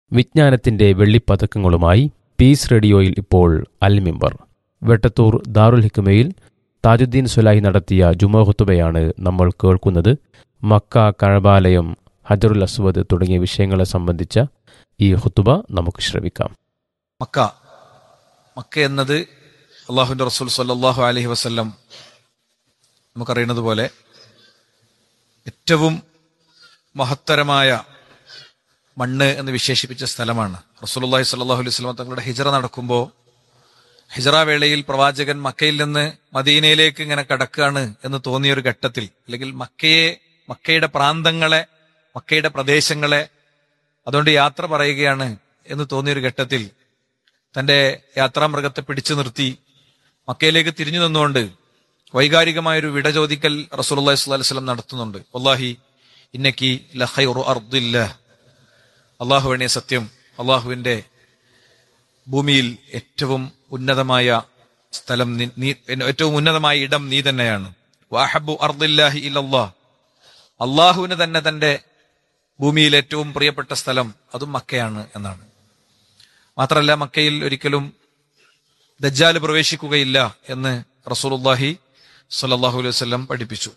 വിജ്ഞാനത്തിന്റെ വെള്ളിപ്പതക്കങ്ങളുമായി പീസ് റേഡിയോയിൽ ഇപ്പോൾ അൽമിമ്പർ വെട്ടത്തൂർ ദാറുൽ ഹിക്മയിൽ താജുദ്ദീൻ സുലാഹി നടത്തിയ ജുമഹുത്തുബയാണ് നമ്മൾ കേൾക്കുന്നത് മക്ക കഴബാലയം ഹജറുൽ അസ്വദ് തുടങ്ങിയ വിഷയങ്ങളെ സംബന്ധിച്ച ഈ ഹുത്തുബ നമുക്ക് ശ്രവിക്കാം മക്ക മക്ക എന്നത് അള്ളാഹുവിന്റെ റസൂൽ സല്ലാഹു അലഹി വസ്ല്ലം നമുക്കറിയുന്നത് പോലെ ഏറ്റവും മഹത്തരമായ മണ്ണ് എന്ന് വിശേഷിപ്പിച്ച സ്ഥലമാണ് റസൂലുള്ളാഹി സ്വല്ലല്ലാഹു അലൈഹി വസല്ലം തങ്ങളുടെ ഹിജറ നടക്കുമ്പോൾ ഹിജറ വേളയിൽ പ്രവാചകൻ മക്കയിൽ നിന്ന് മദീനയിലേക്ക് ഇങ്ങനെ കടക്കുകയാണ് എന്ന് തോന്നിയ ഒരു ഘട്ടത്തിൽ അല്ലെങ്കിൽ മക്കയെ മക്കയുടെ പ്രാന്തങ്ങളെ മക്കയുടെ പ്രദേശങ്ങളെ അതുകൊണ്ട് യാത്ര പറയുകയാണ് എന്ന് തോന്നിയ ഒരു ഘട്ടത്തിൽ തന്റെ യാത്രാമൃഗത്തെ പിടിച്ചു നിർത്തി മക്കയിലേക്ക് തിരിഞ്ഞു നിന്നുകൊണ്ട് വൈകാരികമായൊരു വിട ചോദിക്കൽ റസൂലുള്ളാഹി സ്വല്ലല്ലാഹു അലൈഹി വസല്ലം നടത്തുന്നുണ്ട് വല്ലാഹി ഇന്നക്കി ലഖൈറു അർദില്ല അള്ളാഹുവിനെ സത്യം അള്ളാഹുവിന്റെ ഭൂമിയിൽ ഏറ്റവും ഉന്നതമായ സ്ഥലം നി- നീ ഏറ്റവും ഉന്നതമായ ഇടം നീ തന്നെയാണ് വാഹബു അർദില്ലാഹി ഇല്ലല്ലാ അള്ളാഹുവിന് തന്നെ തന്റെ ഭൂമിയിൽ ഏറ്റവും പ്രിയപ്പെട്ട സ്ഥലം അതും മക്കയാണ് എന്നാണ് മാത്രമല്ല മക്കയിൽ ഒരിക്കലും ദജ്ജാല് പ്രവേശിക്കുകയില്ല എന്ന് റസൂലുള്ളാഹി സ്വല്ലല്ലാഹു അലൈഹി വസല്ലം പഠിപ്പിച്ചു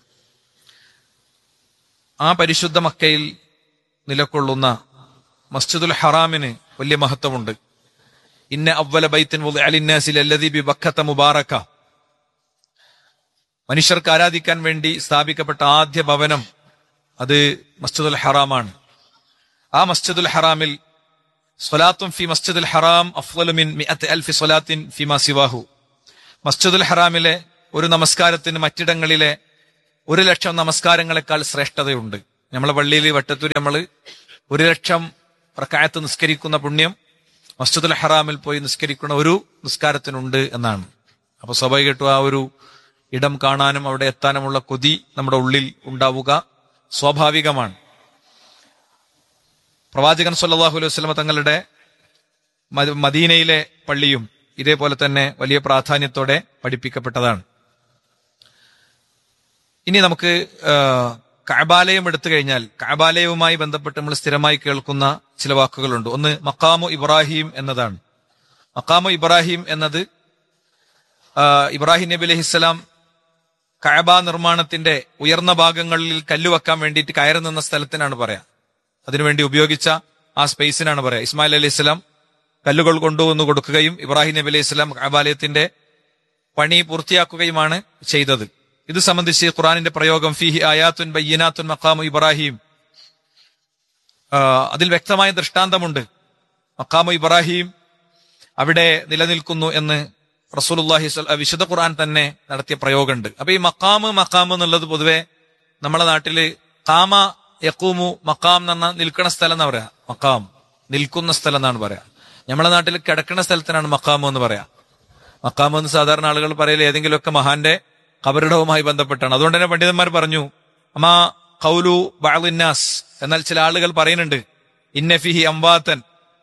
ആ പരിശുദ്ധ മക്കയിൽ നിലകൊള്ളുന്ന മസ്ജിദുൽ ഹറാമിന് വലിയ മഹത്വമുണ്ട് ഇന്ന അവല ബൈത്തിൻ വുദിഅ ലിന്നാസിൽ അല്ലദീ ബി ബക്കത്ത മുബാറക മനുഷ്യർക്ക് ആരാധിക്കാൻ വേണ്ടി സ്ഥാപിക്കപ്പെട്ട ആദ്യ ഭവനം അത് മസ്ജിദുൽ ഹറാമാണ് ആ മസ്ജിദുൽ ഹറാമിൽ സ്വലാത്തും ഫി മസ്ജിദുൽ ഹറാം അഫ്ളലു മിൻ മിഅത്ത് അൽഫി സ്വലാത്തിൻ ഫിമാ സിവാഹു മസ്ജിദുൽ ഹറാമിലെ ഒരു നമസ്കാരത്തിന് മറ്റിടങ്ങളിലെ ഒരു ലക്ഷം നമസ്കാരങ്ങളെക്കാൾ ശ്രേഷ്ഠതയുണ്ട് നമ്മളെ പള്ളിയിൽ വട്ടത്തൂര് നമ്മൾ ഒരു ലക്ഷം പ്രക്കായത്ത് നിസ്കരിക്കുന്ന പുണ്യം മസ്ജിദുൽ ഹറാമിൽ പോയി നിസ്കരിക്കുന്ന ഒരു നിസ്കാരത്തിനുണ്ട് എന്നാണ് അപ്പൊ സ്വാഭാവികമായിട്ടും ആ ഒരു ഇടം കാണാനും അവിടെ എത്താനുമുള്ള കൊതി നമ്മുടെ ഉള്ളിൽ ഉണ്ടാവുക സ്വാഭാവികമാണ് പ്രവാചകൻ സല്ലല്ലാഹു അലൈഹി വസല്ലമ തങ്ങളുടെ മദ- മദീനയിലെ പള്ളിയും ഇതേപോലെ തന്നെ വലിയ പ്രാധാന്യത്തോടെ പഠിപ്പിക്കപ്പെട്ടതാണ് ഇനി നമുക്ക് ആ, കഅബാലയം എടുത്തു കഴിഞ്ഞാൽ കഅബാലയവുമായി ബന്ധപ്പെട്ട് നമ്മൾ സ്ഥിരമായി കേൾക്കുന്ന ചില വാക്കുകളുണ്ട് ഒന്ന് മക്കാമു ഇബ്രാഹിം എന്നതാണ് മക്കാമു ഇബ്രാഹിം എന്നത് ആ, ഇബ്രാഹിം നബി അലഹിസ്സലാം കഅബ നിർമ്മാണത്തിന്റെ ഉയർന്ന ഭാഗങ്ങളിൽ കല്ല് വെക്കാൻ വേണ്ടിയിട്ട് കയറി നിന്ന സ്ഥലത്തിനാണ് പറയാ അതിനുവേണ്ടി ഉപയോഗിച്ച ആ സ്പേസിനാണ് പറയാ ഇസ്മായിൽ അലൈഹി സ്വലാം കല്ലുകൾ കൊണ്ടുവന്ന് കൊടുക്കുകയും ഇബ്രാഹിം നബി അലൈഹി സ്വലാം കഅബാലയത്തിന്റെ പണി പൂർത്തിയാക്കുകയുമാണ് ചെയ്തത് ഇത് സംബന്ധിച്ച് ഖുറാനിന്റെ പ്രയോഗം ഫിഹി ആയാത്തുൻ ബയ്യനാത്തുൻ മക്കാമു ഇബ്രാഹിം ആ, അതിൽ വ്യക്തമായ ദൃഷ്ടാന്തമുണ്ട് മക്കാമു ഇബ്രാഹിം അവിടെ നിലനിൽക്കുന്നു എന്ന് റസൂലുള്ളാഹി സ്വൽ- ആ, വിശുദ്ധ ഖുർആൻ തന്നെ നടത്തിയ പ്രയോഗമുണ്ട് അപ്പൊ ഈ മക്കാമ് മക്കാമ് എന്നുള്ളത് പൊതുവെ നമ്മളെ നാട്ടില് കാമ യക്കൂമു മക്കാം എന്ന് പറഞ്ഞാൽ നിൽക്കുന്ന സ്ഥലം എന്നാ പറയാ മക്കാം നിൽക്കുന്ന സ്ഥലം എന്നാണ് പറയാ നമ്മളെ നാട്ടിൽ കിടക്കുന്ന സ്ഥലത്തിനാണ് മക്കാമ് എന്ന് പറയാ മക്കാമ് എന്ന് സാധാരണ ആളുകൾ പറയല് ഏതെങ്കിലുമൊക്കെ മഹാന്റെ കബറിടവുമായി ബന്ധപ്പെട്ടാണ് അതുകൊണ്ട് തന്നെ പണ്ഡിതന്മാർ പറഞ്ഞു അമാ കൗലു ബാലിന്നാസ് എന്നാൽ ചില ആളുകൾ പറയുന്നുണ്ട് ഇന്ന ഫിഹി അംവാത്തൻ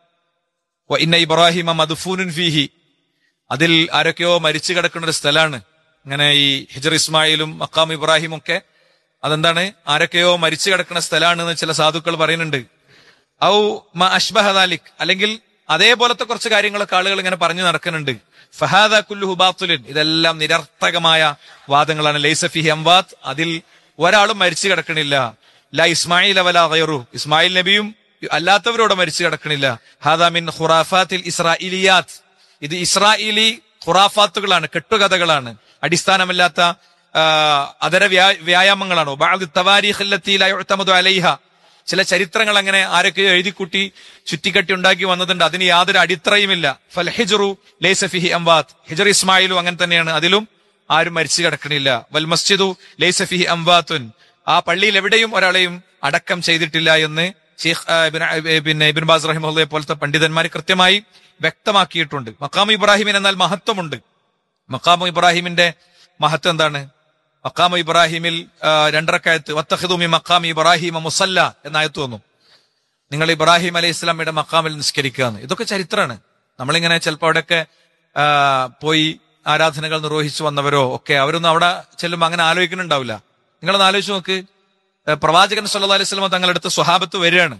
വ ഇന്ന ഇബ്രാഹിമ മദ്ഫൂനുൻ ഫീഹി അതിൽ ആരൊക്കെയോ മരിച്ചു കിടക്കുന്ന ഒരു സ്ഥലമാണ് ഇങ്ങനെ ഈ ഹിജർ ഇസ്മായിലും മക്കാം ഇബ്രാഹിം ഒക്കെ അതെന്താണ് ആരൊക്കെയോ മരിച്ചു കിടക്കുന്ന സ്ഥലമാണ് എന്ന് ചില സാധുക്കൾ പറയുന്നുണ്ട് ഔ മ അഷ്ബഹദാലിക് അല്ലെങ്കിൽ അതേപോലത്തെ കുറച്ച് കാര്യങ്ങളൊക്കെ ആളുകൾ ഇങ്ങനെ പറഞ്ഞു നടക്കുന്നുണ്ട് ഫഹാദ കുല്ലുഹു ബാത്തുലിൻ ഇതെല്ലാം നിരർത്ഥകമായ വാദങ്ങളാണ് ലൈസഫിഹി അംവാത്ത് അതിൽ ഒരാളും മരിച്ചു കിടക്കണില്ല ല ഇസ്മായിൽ അവല ഗൈറു ഇസ്മായിൽ നബിയും അല്ലാത്തവരോട് മരിച്ചു കിടക്കണില്ല ഹാദാ മിൻ ഖുറാഫാത്തിൽ ഇസ്രായിലിയാത്ത് ഇത് ഇസ്രായേലി ഖുറാഫാത്തുകളാണ് കെട്ടുകഥകളാണ് അടിസ്ഥാനമില്ലാത്ത ആ, അതര വ്യാ- വ്യായാമങ്ങളാണോ ബഅദ് തവാരീഖ് അല്ലത്തി ലാ യുഅ്തമദു അലൈഹ ചില ചരിത്രങ്ങൾ അങ്ങനെ ആരൊക്കെയോ എഴുതിക്കുട്ടി ചുറ്റിക്കെട്ടി ഉണ്ടാക്കി വന്നതുണ്ട് അതിന് യാതൊരു അടിത്തറയുമില്ല ഫൽ ഹിജറു ലൈസ ഫിഹി അംവാത്ത് ഹിജർ ഇസ്മായിലും അങ്ങനെ തന്നെയാണ് അതിലും ആരും മരിച്ചു കിടക്കണില്ല വൽ മസ്ജിദു ലൈസ ഫിഹി അംവാത്തുൻ ആ പള്ളിയിൽ എവിടെയും ഒരാളെയും അടക്കം ചെയ്തിട്ടില്ല എന്ന് ഷെയ്ഖ് ആ, ഇബ്ന- ആ, പിന്നെ ഇബിൻ ബാസ് റഹിമുള്ളയെ പോലത്തെ പണ്ഡിതന്മാർ കൃത്യമായി വ്യക്തമാക്കിയിട്ടുണ്ട് മക്കാമു ഇബ്രാഹിമിന് എന്നാൽ മഹത്വമുണ്ട് മക്കാമു ഇബ്രാഹിമിന്റെ മഹത്വം എന്താണ് മക്കാമു ഇബ്രാഹിമിൽ ആ, രണ്ടരക്കായത്ത് വത്തഹിദുമി മക്കാമി ഇബ്രാഹിമ മുസല്ല എന്നായത്ത് വന്നു നിങ്ങൾ ഇബ്രാഹിം അലൈഹി ഇസ്ലാമിയുടെ മക്കാമിൽ നിസ്കരിക്കുക എന്ന് ഇതൊക്കെ ചരിത്രമാണ് നമ്മളിങ്ങനെ ചിലപ്പോൾ അവിടെയൊക്കെ ആ, പോയി ആരാധനകൾ നിർവഹിച്ചു വന്നവരോ ഒക്കെ അവരൊന്നും അവിടെ ചെല്ലുമ്പോൾ അങ്ങനെ ആലോചിക്കുന്നുണ്ടാവില്ല നിങ്ങളൊന്ന് ആലോചിച്ച് നോക്ക് ഏ, പ്രവാചകൻ സല്ലല്ലാഹു അലൈഹി വസല്ലം തങ്ങളുടെ അടുത്ത് സ്വഹാബത്ത് വരികയാണ്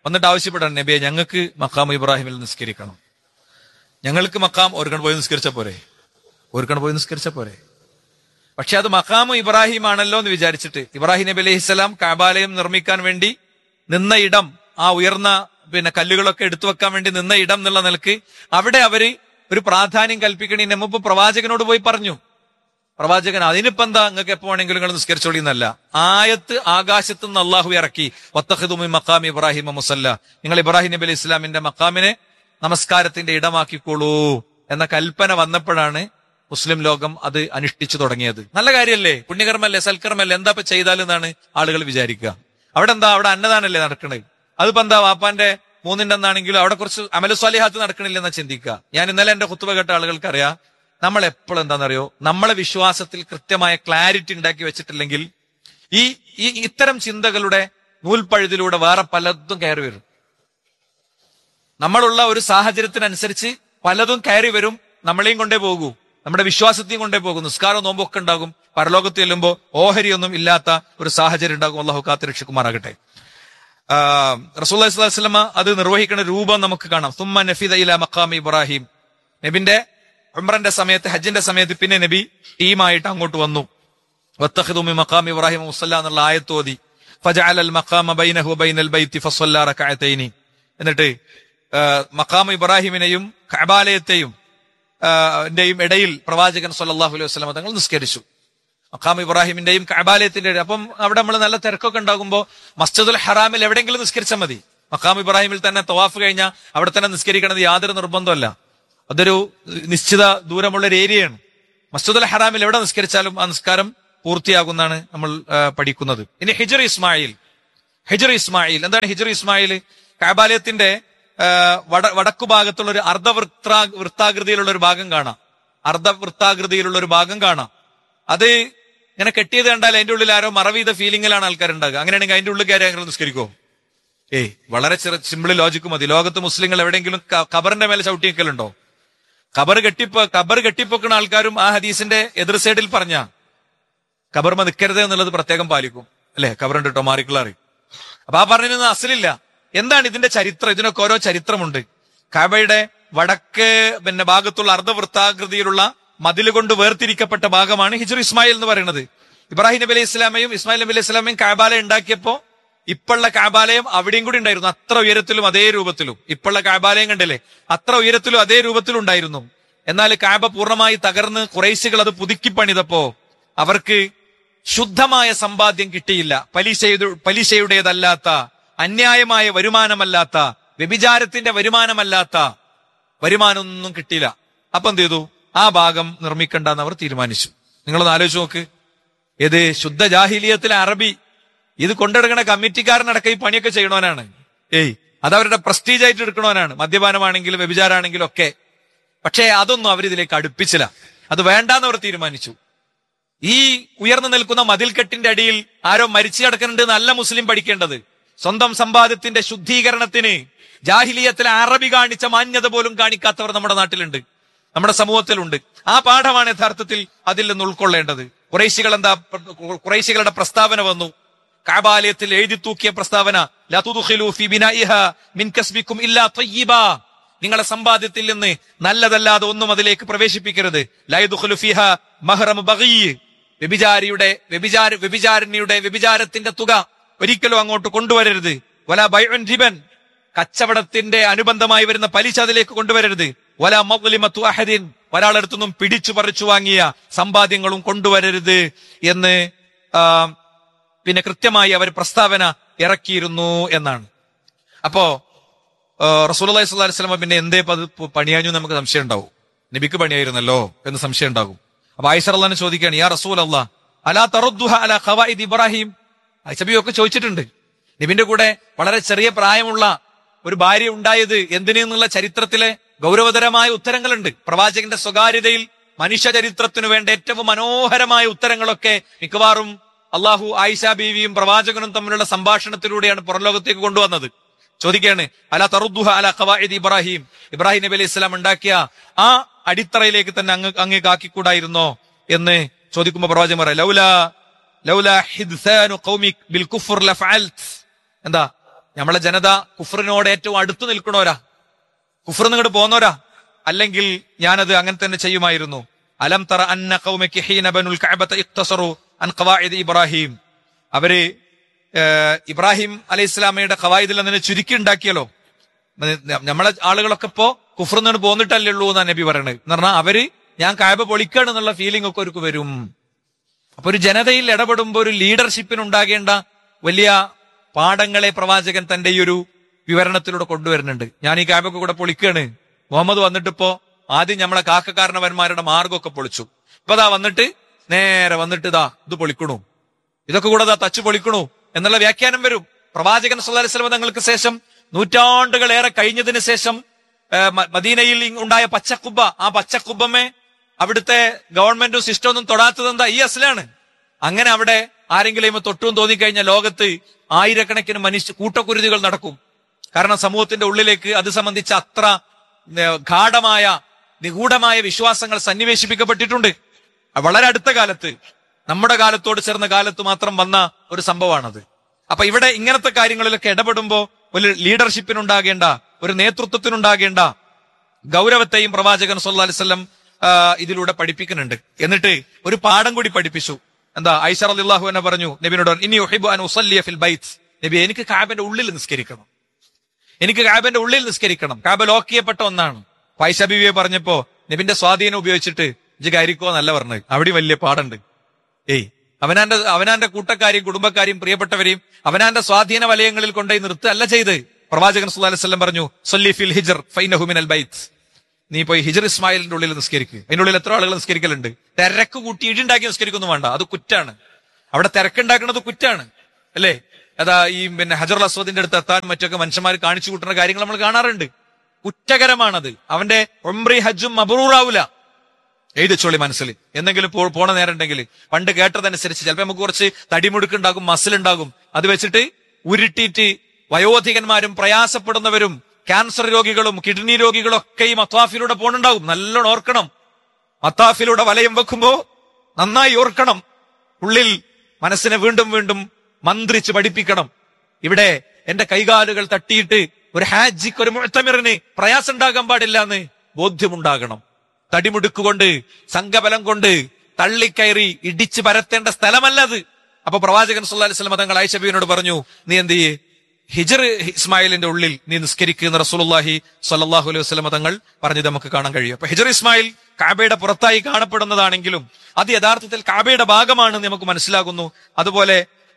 വന്നിട്ട് ആവശ്യപ്പെടാൻ നബിയെ ഞങ്ങൾക്ക് മക്കാം ഇബ്രാഹിമിൽ നിസ്കരിക്കണം ഞങ്ങൾക്ക് മക്കാം ഒരുക്കൺ പോയി നിസ്കരിച്ച പോരെ ഒരുക്കൺ പോയി നിസ്കരിച്ച പോരെ പക്ഷെ അത് മക്കാമു ഇബ്രാഹിം ആണല്ലോ എന്ന് വിചാരിച്ചിട്ട് ഇബ്രാഹിം നബി അലൈഹി സ്വലാം കാബാലയം നിർമ്മിക്കാൻ വേണ്ടി നിന്ന ഇടം ആ ഉയർന്ന പിന്നെ കല്ലുകളൊക്കെ എടുത്തു വെക്കാൻ വേണ്ടി നിന്ന ഇടം എന്നുള്ള നിലക്ക് അവിടെ അവര് ഒരു പ്രാധാന്യം കൽപ്പിക്കണതിന് മുമ്പ് പ്രവാചകനോട് പോയി പറഞ്ഞു പ്രവാചകൻ അതിനിപ്പോ എന്താ നിങ്ങൾക്ക് എപ്പോ വേണമെങ്കിലും നിങ്ങൾ നിസ്കരിച്ചോളി എന്നല്ല ആയത്ത് ആകാശത്ത് നിന്ന് അള്ളാഹു ഇറക്കി വത്തഖിദുമി മക്കാം ഇബ്രാഹിം മുസല്ല നിങ്ങൾ ഇബ്രാഹിം നബി അലൈഹി ഇസ്ലാമിന്റെ മക്കാമിനെ നമസ്കാരത്തിന്റെ ഇടമാക്കിക്കോളൂ എന്ന കൽപ്പന വന്നപ്പോഴാണ് മുസ്ലിം ലോകം അത് അനുഷ്ഠിച്ചു തുടങ്ങിയത് നല്ല കാര്യമല്ലേ പുണ്യകർമ്മല്ലേ സൽക്കർമ്മല്ലേ എന്താ ഇപ്പൊ ചെയ്താലെന്നാണ് ആളുകൾ വിചാരിക്കുക അവിടെ എന്താ അവിടെ അന്നദാനല്ലേ നടക്കണത് അതിപ്പോ എന്താ വാപ്പാന്റെ മൂന്നിന്റെ അന്നാണെങ്കിലും അവിടെ കുറച്ച് അമലസ്വാലിഹാത്ത് നടക്കണില്ലെന്നാ ചിന്തിക്കുക ഞാൻ ഇന്നലെ എന്റെ കുത്തുവ കേട്ട ആളുകൾക്ക് അറിയാം നമ്മൾ എപ്പോഴും എന്താണെന്നറിയോ നമ്മളെ വിശ്വാസത്തിൽ കൃത്യമായ ക്ലാരിറ്റി ഉണ്ടാക്കി വെച്ചിട്ടില്ലെങ്കിൽ ഈ ഈ ഇത്തരം ചിന്തകളുടെ നൂൽപ്പഴുതിലൂടെ വേറെ പലതും കയറി വരും നമ്മളുള്ള ഒരു സാഹചര്യത്തിനനുസരിച്ച് പലതും കയറി വരും നമ്മളെയും കൊണ്ടേ പോകൂ നമ്മുടെ വിശ്വാസത്തെയും കൊണ്ടേ പോകും നിസ്കാരം നോമ്പൊക്കെ ഉണ്ടാകും പരലോകത്ത് ചെല്ലുമ്പോൾ ഓഹരിയൊന്നും ഇല്ലാത്ത ഒരു സാഹചര്യം ഉണ്ടാകും അള്ളാഹു കാത്ത് രക്ഷിക്കുമാറാകട്ടെ റസൂൽ സ്വലമ അത് നിർവഹിക്കുന്ന രൂപം നമുക്ക് കാണാം സുമ്മ നഫീദ ഇല മക്കാം ഇബ്രാഹിം നബിന്റെ ഉംറന്റെ സമയത്ത് ഹജ്ജിന്റെ സമയത്ത് പിന്നെ നബി ടീമായിട്ട് അങ്ങോട്ട് വന്നു വത്തഖിദുമി മക്കാം ഇബ്രാഹിം മുസല്ല എന്നുള്ള ആയത്തോതി ഫജഅല അൽ മഖാമ ബൈനഹു ബൈനൽ ബൈത്തി ഫസ്വല്ല റകഅതൈനി എന്നിട്ട് മക്കാം ഇബ്രാഹിമിനെയും കഅബാലയത്തെയും ന്റെയും ഇടയിൽ പ്രവാചകൻ സല്ലല്ലാഹു അലൈഹി വസല്ലം തങ്ങൾ നിസ്കരിച്ചു മക്കാം ഇബ്രാഹിമിന്റെയും കഅബാലയത്തിന്റെ ഇടയിൽ അപ്പം അവിടെ നമ്മൾ നല്ല തിരക്കൊക്കെ ഉണ്ടാകുമ്പോൾ മസ്ജിദുൽ ഹറാമിൽ എവിടെയെങ്കിലും നിസ്കരിച്ചാൽ മതി മക്കാം ഇബ്രാഹിമിൽ തന്നെ തവാഫ് കഴിഞ്ഞാൽ അവിടെ തന്നെ നിസ്കരിക്കണത് യാതൊരു നിർബന്ധമല്ല അതൊരു നിശ്ചിത ദൂരമുള്ള ഒരു ഏരിയയാണ് മസ്ജിദുൽ ഹറാമിൽ എവിടെ നിസ്കരിച്ചാലും ആ നിസ്കാരം പൂർത്തിയാകുന്നാണ് നമ്മൾ പഠിക്കുന്നത് ഇനി ഹിജർ ഇസ്മായിൽ ഹിജർ ഇസ്മായിൽ എന്താണ് ഹിജർ ഇസ്മായിൽ കാബാലയത്തിന്റെ വട വടക്കു ഭാഗത്തുള്ള ഒരു അർദ്ധവൃത്താ വൃത്താകൃതിയിലുള്ള ഒരു ഭാഗം കാണാം അർദ്ധവൃത്താകൃതിയിലുള്ള ഒരു ഭാഗം കാണാം അത് ഇങ്ങനെ കെട്ടിയത് കണ്ടാൽ അതിന്റെ ഉള്ളിൽ ആരോ മറവീത ഫീലിംഗിലാണ് ആൾക്കാരുണ്ടാകുക അങ്ങനെയാണെങ്കിൽ അതിന്റെ ഉള്ളിൽ കയറി അങ്ങനെ നിസ്കരിക്കോ ഏയ് വളരെ ചെറു സിമ്പിൾ ലോജിക്ക് മതി ലോകത്ത് മുസ്ലിങ്ങൾ എവിടെയെങ്കിലും ഖബറിന്റെ മേലെ ചവിട്ടി വെക്കലുണ്ടോ ഖബർ കെട്ടിപ്പോ ഖബർ കെട്ടിപ്പൊക്കുന്ന ആൾക്കാരും ആ ഹദീസിന്റെ എതിർ സൈഡിൽ പറഞ്ഞ ഖബർമ നിൽക്കരുത് എന്നുള്ളത് പ്രത്യേകം പാലിക്കും അല്ലെ ഖബറുണ്ട് കേട്ടോ മാറിക്കളറി അപ്പൊ ആ പറഞ്ഞതിനൊന്നും അസലില്ല എന്താണ് ഇതിന്റെ ചരിത്രം ഇതിനൊക്കെ ഓരോ ചരിത്രമുണ്ട് കാബയുടെ വടക്ക് പിന്നെ ഭാഗത്തുള്ള അർദ്ധവൃത്താകൃതിയിലുള്ള മതിൽ കൊണ്ട് വേർതിരിക്കപ്പെട്ട ഭാഗമാണ് ഹിജർ ഇസ്മായിൽ എന്ന് പറയുന്നത് ഇബ്രാഹിം നബി അലൈഹി ഇസ്ലാമയും ഇസ്മായിൽ നബി അലൈഹി ഇസ്ലാമയും കാബാലയം ഉണ്ടാക്കിയപ്പോ ഇപ്പോഴുള്ള കാബാലയം അവിടെയും കൂടി ഉണ്ടായിരുന്നു അത്ര ഉയരത്തിലും അതേ രൂപത്തിലും ഇപ്പോഴുള്ള കാബാലയം കണ്ടില്ലേ അത്ര ഉയരത്തിലും അതേ രൂപത്തിലും ഉണ്ടായിരുന്നു എന്നാൽ കാബ പൂർണ്ണമായി തകർന്ന് കുറേശികൾ അത് പുതുക്കി പണിതപ്പോ അവർക്ക് ശുദ്ധമായ സമ്പാദ്യം കിട്ടിയില്ല പലിശ പലിശയുടേതല്ലാത്ത അന്യായമായ വരുമാനമല്ലാത്ത വ്യഭിചാരത്തിന്റെ വരുമാനമല്ലാത്ത വരുമാനമൊന്നും കിട്ടിയില്ല അപ്പൊ എന്ത് ചെയ്തു ആ ഭാഗം നിർമ്മിക്കണ്ടെന്ന് അവർ തീരുമാനിച്ചു നിങ്ങളൊന്ന് ആലോചിച്ച് നോക്ക് ഏത് ശുദ്ധ ജാഹിലിയത്തിലെ അറബി ഇത് കൊണ്ടെടുക്കണ കമ്മിറ്റിക്കാരനടക്കം ഈ പണിയൊക്കെ ചെയ്യണവനാണ് ഏയ് അത് അവരുടെ പ്രസ്റ്റീജ് ആയിട്ട് എടുക്കണവനാണ് മദ്യപാനമാണെങ്കിലും വ്യഭിചാരാണെങ്കിലും ഒക്കെ പക്ഷേ അതൊന്നും അവരിതിലേക്ക് അടുപ്പിച്ചില്ല അത് വേണ്ടാന്ന് അവർ തീരുമാനിച്ചു ഈ ഉയർന്നു നിൽക്കുന്ന മതിൽക്കെട്ടിന്റെ അടിയിൽ ആരോ മരിച്ചു കിടക്കുന്നുണ്ട് നല്ല മുസ്ലിം പഠിക്കേണ്ടത് സ്വന്തം സമ്പാദ്യത്തിന്റെ ശുദ്ധീകരണത്തിന് ജാഹിലിയത്തിലെ അറബി കാണിച്ച മാന്യത പോലും കാണിക്കാത്തവർ നമ്മുടെ നാട്ടിലുണ്ട് നമ്മുടെ സമൂഹത്തിലുണ്ട് ആ പാഠമാണ് യഥാർത്ഥത്തിൽ അതിൽ നിന്ന് ഉൾക്കൊള്ളേണ്ടത് കുറേശികൾ എന്താ കുറേശികളുടെ പ്രസ്താവന വന്നു കാബാലയത്തിൽ എഴുതി തൂക്കിയ പ്രസ്താവന നിങ്ങളുടെ സമ്പാദ്യത്തിൽ നിന്ന് നല്ലതല്ലാതെ ഒന്നും അതിലേക്ക് പ്രവേശിപ്പിക്കരുത് വ്യഭിചാരിയുടെ വ്യഭിചാര വ്യഭിചാരിണിയുടെ വ്യഭിചാരത്തിന്റെ തുക ഒരിക്കലും അങ്ങോട്ട് കൊണ്ടുവരരുത് വല ബൈൻ ജിബൻ കച്ചവടത്തിന്റെ അനുബന്ധമായി വരുന്ന പലിശ അതിലേക്ക് കൊണ്ടുവരരുത് വല മൗലിമത്തു അഹദിൻ ഒരാളെടുത്തൊന്നും പിടിച്ചു പറിച്ചു വാങ്ങിയ സമ്പാദ്യങ്ങളും കൊണ്ടുവരരുത് എന്ന് പിന്നെ കൃത്യമായി അവർ പ്രസ്താവന ഇറക്കിയിരുന്നു എന്നാണ് അപ്പോ റസൂലി സ്വല്ലി സ്വലമ പിന്നെ എന്തേ അത് പണിയാഞ്ഞു നമുക്ക് സംശയം ഉണ്ടാവും നബിക്ക് പണിയായിരുന്നല്ലോ എന്ന് സംശയം ഉണ്ടാകും അപ്പൊ ആയിഷർ അള്ളഹാനെ ചോദിക്കുകയാണ് യാ റസൂൽ അള്ളാഹ് അലാ തറുദ്ദുഹ അല ഖവായിദ് ഇബ്രാഹിം ഐസബിയൊക്കെ ചോദിച്ചിട്ടുണ്ട് നബിന്റെ കൂടെ വളരെ ചെറിയ പ്രായമുള്ള ഒരു ഭാര്യ ഉണ്ടായത് എന്തിനെന്നുള്ള ചരിത്രത്തിലെ ഗൗരവതരമായ ഉത്തരങ്ങളുണ്ട് പ്രവാചകന്റെ സ്വകാര്യതയിൽ മനുഷ്യ ചരിത്രത്തിനു വേണ്ട ഏറ്റവും മനോഹരമായ ഉത്തരങ്ങളൊക്കെ മിക്കവാറും അള്ളാഹു ആയിഷ ബീവിയും പ്രവാചകനും തമ്മിലുള്ള സംഭാഷണത്തിലൂടെയാണ് പുറംലോകത്തേക്ക് കൊണ്ടുവന്നത് ചോദിക്കുകയാണ് അല തറുദ്ദുഹ അല ഖവായിദ് ഇബ്രാഹിം ഇബ്രാഹിം നബി അലൈഹി ഇസ്ലാം ഉണ്ടാക്കിയ ആ അടിത്തറയിലേക്ക് തന്നെ അങ്ങ് അങ്ങേക്ക് ആക്കിക്കൂടായിരുന്നോ എന്ന് ചോദിക്കുമ്പോ പ്രവാചകൻ പറയാം ലൗല ലൗല ഹിദ്സാനു ഖൗമിക് ബിൽ കുഫർ ലഫഅൽത് എന്താ നമ്മളെ ജനത കുഫറിനോട് ഏറ്റവും അടുത്തു നിൽക്കണോരാ കുഫർ നിങ്ങോട്ട് പോന്നോരാ അല്ലെങ്കിൽ ഞാനത് അങ്ങനെ തന്നെ ചെയ്യുമായിരുന്നു അലം തറ അന്ന ഖൗമക ഹീന ബനുൽ കഅബത ഇഖ്തസറു അൻ ഖവാഇദ് ഇബ്രാഹിം അവര് ഏഹ്, ഇബ്രാഹിം അലൈഹി ഇസ്ലാമയുടെ ഖവായിദിൽ അതിനെ ചുരുക്കി ഉണ്ടാക്കിയല്ലോ നമ്മളെ ആളുകളൊക്കെ ഇപ്പോ കുഫർ നിന്ന് പോന്നിട്ടല്ലേ ഉള്ളൂ എന്നാണ് നബി പറയണത് എന്ന് പറഞ്ഞാൽ അവര് ഞാൻ കായബ പൊളിക്കാണ് എന്നുള്ള ഫീലിംഗ് ഒക്കെ അവർക്ക് വരും അപ്പൊ ഒരു ജനതയിൽ ഇടപെടുമ്പോൾ ഒരു ലീഡർഷിപ്പിന് ഉണ്ടാകേണ്ട വലിയ പാഠങ്ങളെ പ്രവാചകൻ തന്റെ ഈ ഒരു വിവരണത്തിലൂടെ കൊണ്ടുവരുന്നുണ്ട് ഞാൻ ഈ കാബൊക്കെ കൂടെ പൊളിക്കാണ് മുഹമ്മദ് വന്നിട്ടിപ്പോ ആദ്യം നമ്മളെ കാക്കക്കാരണവന്മാരുടെ മാർഗമൊക്കെ പൊളിച്ചു ഇപ്പൊ ദാ വന്നിട്ട് നേരെ വന്നിട്ട് ഇതാ ഇത് പൊളിക്കണു ഇതൊക്കെ കൂടെ ദാ തച്ചു പൊളിക്കണു എന്നുള്ള വ്യാഖ്യാനം വരും പ്രവാചകൻ സല്ലല്ലാഹു അലൈഹി വസല്ലം തങ്ങൾക്ക് ശേഷം നൂറ്റാണ്ടുകളേറെ കഴിഞ്ഞതിന് ശേഷം ആ, മ- മദീനയിൽ ഇ- ഉണ്ടായ പച്ചക്കുബ്ബ ആ പച്ചക്കുബ്ബമേ അവിടുത്തെ ഗവൺമെന്റും സിസ്റ്റം ഒന്നും തൊടാത്തത് എന്താ ഈ അസലാണ് അങ്ങനെ അവിടെ ആരെങ്കിലും തൊട്ടും തോന്നിക്കഴിഞ്ഞാൽ ലോകത്ത് ആയിരക്കണക്കിന് മനുഷ്യ കൂട്ടക്കുരുതികൾ നടക്കും കാരണം സമൂഹത്തിന്റെ ഉള്ളിലേക്ക് അത് സംബന്ധിച്ച് അത്ര ഏ, ഗാഠമായ നിഗൂഢമായ വിശ്വാസങ്ങൾ സന്നിവേശിപ്പിക്കപ്പെട്ടിട്ടുണ്ട് വളരെ അടുത്ത കാലത്ത് നമ്മുടെ കാലത്തോട് ചേർന്ന കാലത്ത് മാത്രം വന്ന ഒരു സംഭവമാണത് അപ്പൊ ഇവിടെ ഇങ്ങനത്തെ കാര്യങ്ങളിലൊക്കെ ഇടപെടുമ്പോ ഒരു ലീഡർഷിപ്പിനുണ്ടാകേണ്ട ഒരു നേതൃത്വത്തിനുണ്ടാകേണ്ട ഗൗരവത്തെയും പ്രവാചകൻ സല്ലല്ലാഹു അലൈഹി വസല്ലം ആ, ഇതിലൂടെ പഠിപ്പിക്കുന്നുണ്ട് എന്നിട്ട് ഒരു പാഠം കൂടി പഠിപ്പിച്ചു എന്താ ഐഷർ അലിള്ളാഹു എന്നെ പറഞ്ഞു നബിനോട് ഇനി ഉഹിബു അൻ ഉസല്ലിയ ഫിൽ ബൈത്ത് നബി എനിക്ക് കാബന്റെ ഉള്ളിൽ നിസ്കരിക്കണം എനിക്ക് കാബന്റെ ഉള്ളിൽ നിസ്കരിക്കണം കാബ ലോക്ക് ചെയ്യപ്പെട്ട ഒന്നാണ് പൈസ ബിവിയെ പറഞ്ഞപ്പോ നബിന്റെ സ്വാധീനം ഉപയോഗിച്ചിട്ട് ഇജ് കരിക്കോ എന്നല്ല പറഞ്ഞത് അവിടെ വലിയ പാടുണ്ട് ഏയ് അവനാന്റെ അവനാന്റെ കൂട്ടക്കാരെയും കുടുംബക്കാരെയും പ്രിയപ്പെട്ടവരെയും അവനാന്റെ സ്വാധീന വലയങ്ങളിൽ കൊണ്ടുപോയി നിർത്തുകയല്ല ചെയ്ത് പ്രവാചകൻ സുല്ലാ അലൈഹി സ്വലം പറഞ്ഞു സൊല്ലി ഫിൽ ഹിജർ ഫൈനഹുമിൻ അൽ ബൈത്ത് നീ പോയി ഹിജർ ഇസ്മായിലിന്റെ ഉള്ളിൽ നിസ്കരിക്കുക അതിന്റെ ഉള്ളിൽ എത്ര ആളുകൾ നിസ്കരിക്കലുണ്ട് തിരക്ക് കൂട്ടി ഇടിണ്ടാക്കി നിസ്കരിക്കൊന്നും വേണ്ട അത് കുറ്റാണ് അവിടെ തിരക്കുണ്ടാക്കുന്നത് കുറ്റാണ് അല്ലേ അതാ ഈ പിന്നെ ഹജർ അസ്വദിന്റെ അടുത്ത് എത്താൻ മറ്റൊക്കെ മനുഷ്യന്മാർ കാണിച്ചു കൂട്ടുന്ന കാര്യങ്ങൾ നമ്മൾ കാണാറുണ്ട് കുറ്റകരമാണത് അവന്റെ ഒമ്രി ഹജ്ജും മബറൂറാവൂല എഴുതിച്ചോളി മനസ്സിൽ എന്തെങ്കിലും പോ- പോണ നേരം ഉണ്ടെങ്കിൽ പണ്ട് കേട്ടതനുസരിച്ച് ചിലപ്പോ നമുക്ക് കുറച്ച് തടിമുടുക്കുണ്ടാകും മസിൽ ഉണ്ടാകും അത് വെച്ചിട്ട് ഉരുട്ടിയിട്ട് വയോധികന്മാരും പ്രയാസപ്പെടുന്നവരും ക്യാൻസർ രോഗികളും കിഡ്നി രോഗികളും ഒക്കെ ഈ മത്വാഫിലൂടെ പോണുണ്ടാകും നല്ലോണം ഓർക്കണം മത്താഫിലൂടെ വലയം വെക്കുമ്പോ നന്നായി ഓർക്കണം ഉള്ളിൽ മനസ്സിനെ വീണ്ടും വീണ്ടും മന്ത്രിച്ച് പഠിപ്പിക്കണം ഇവിടെ എന്റെ കൈകാലുകൾ തട്ടിയിട്ട് ഒരു ഹാജിക്ക് ഒരു മുഴത്തമിറിന് പ്രയാസം ഉണ്ടാകാൻ പാടില്ല എന്ന് ബോധ്യമുണ്ടാകണം തടിമുടുക്കുകൊണ്ട് സംഘബലം കൊണ്ട് തള്ളിക്കയറി ഇടിച്ച് പരത്തേണ്ട സ്ഥലമല്ല അത് അപ്പൊ പ്രവാചകൻ സല്ലല്ലാഹു അലൈഹി വസല്ലം തങ്ങൾ ആയിഷബിയോട് പറഞ്ഞു നീ എന്ത് ചെയ്യേ ഹിജർ ഇസ്മായിലിന്റെ ഉള്ളിൽ നീ നിസ്കരിക്കുന്ന റസൂലുള്ളാഹി സ്വല്ലല്ലാഹു അലൈഹി വസല്ലം തങ്ങൾ പറഞ്ഞത് നമുക്ക് കാണാൻ കഴിയും അപ്പൊ ഹിജർ ഇസ്മായിൽ കാബയുടെ പുറത്തായി കാണപ്പെടുന്നതാണെങ്കിലും അത് യഥാർത്ഥത്തിൽ കാബയുടെ ഭാഗമാണെന്ന് നമുക്ക് മനസ്സിലാകുന്നു അതുപോലെ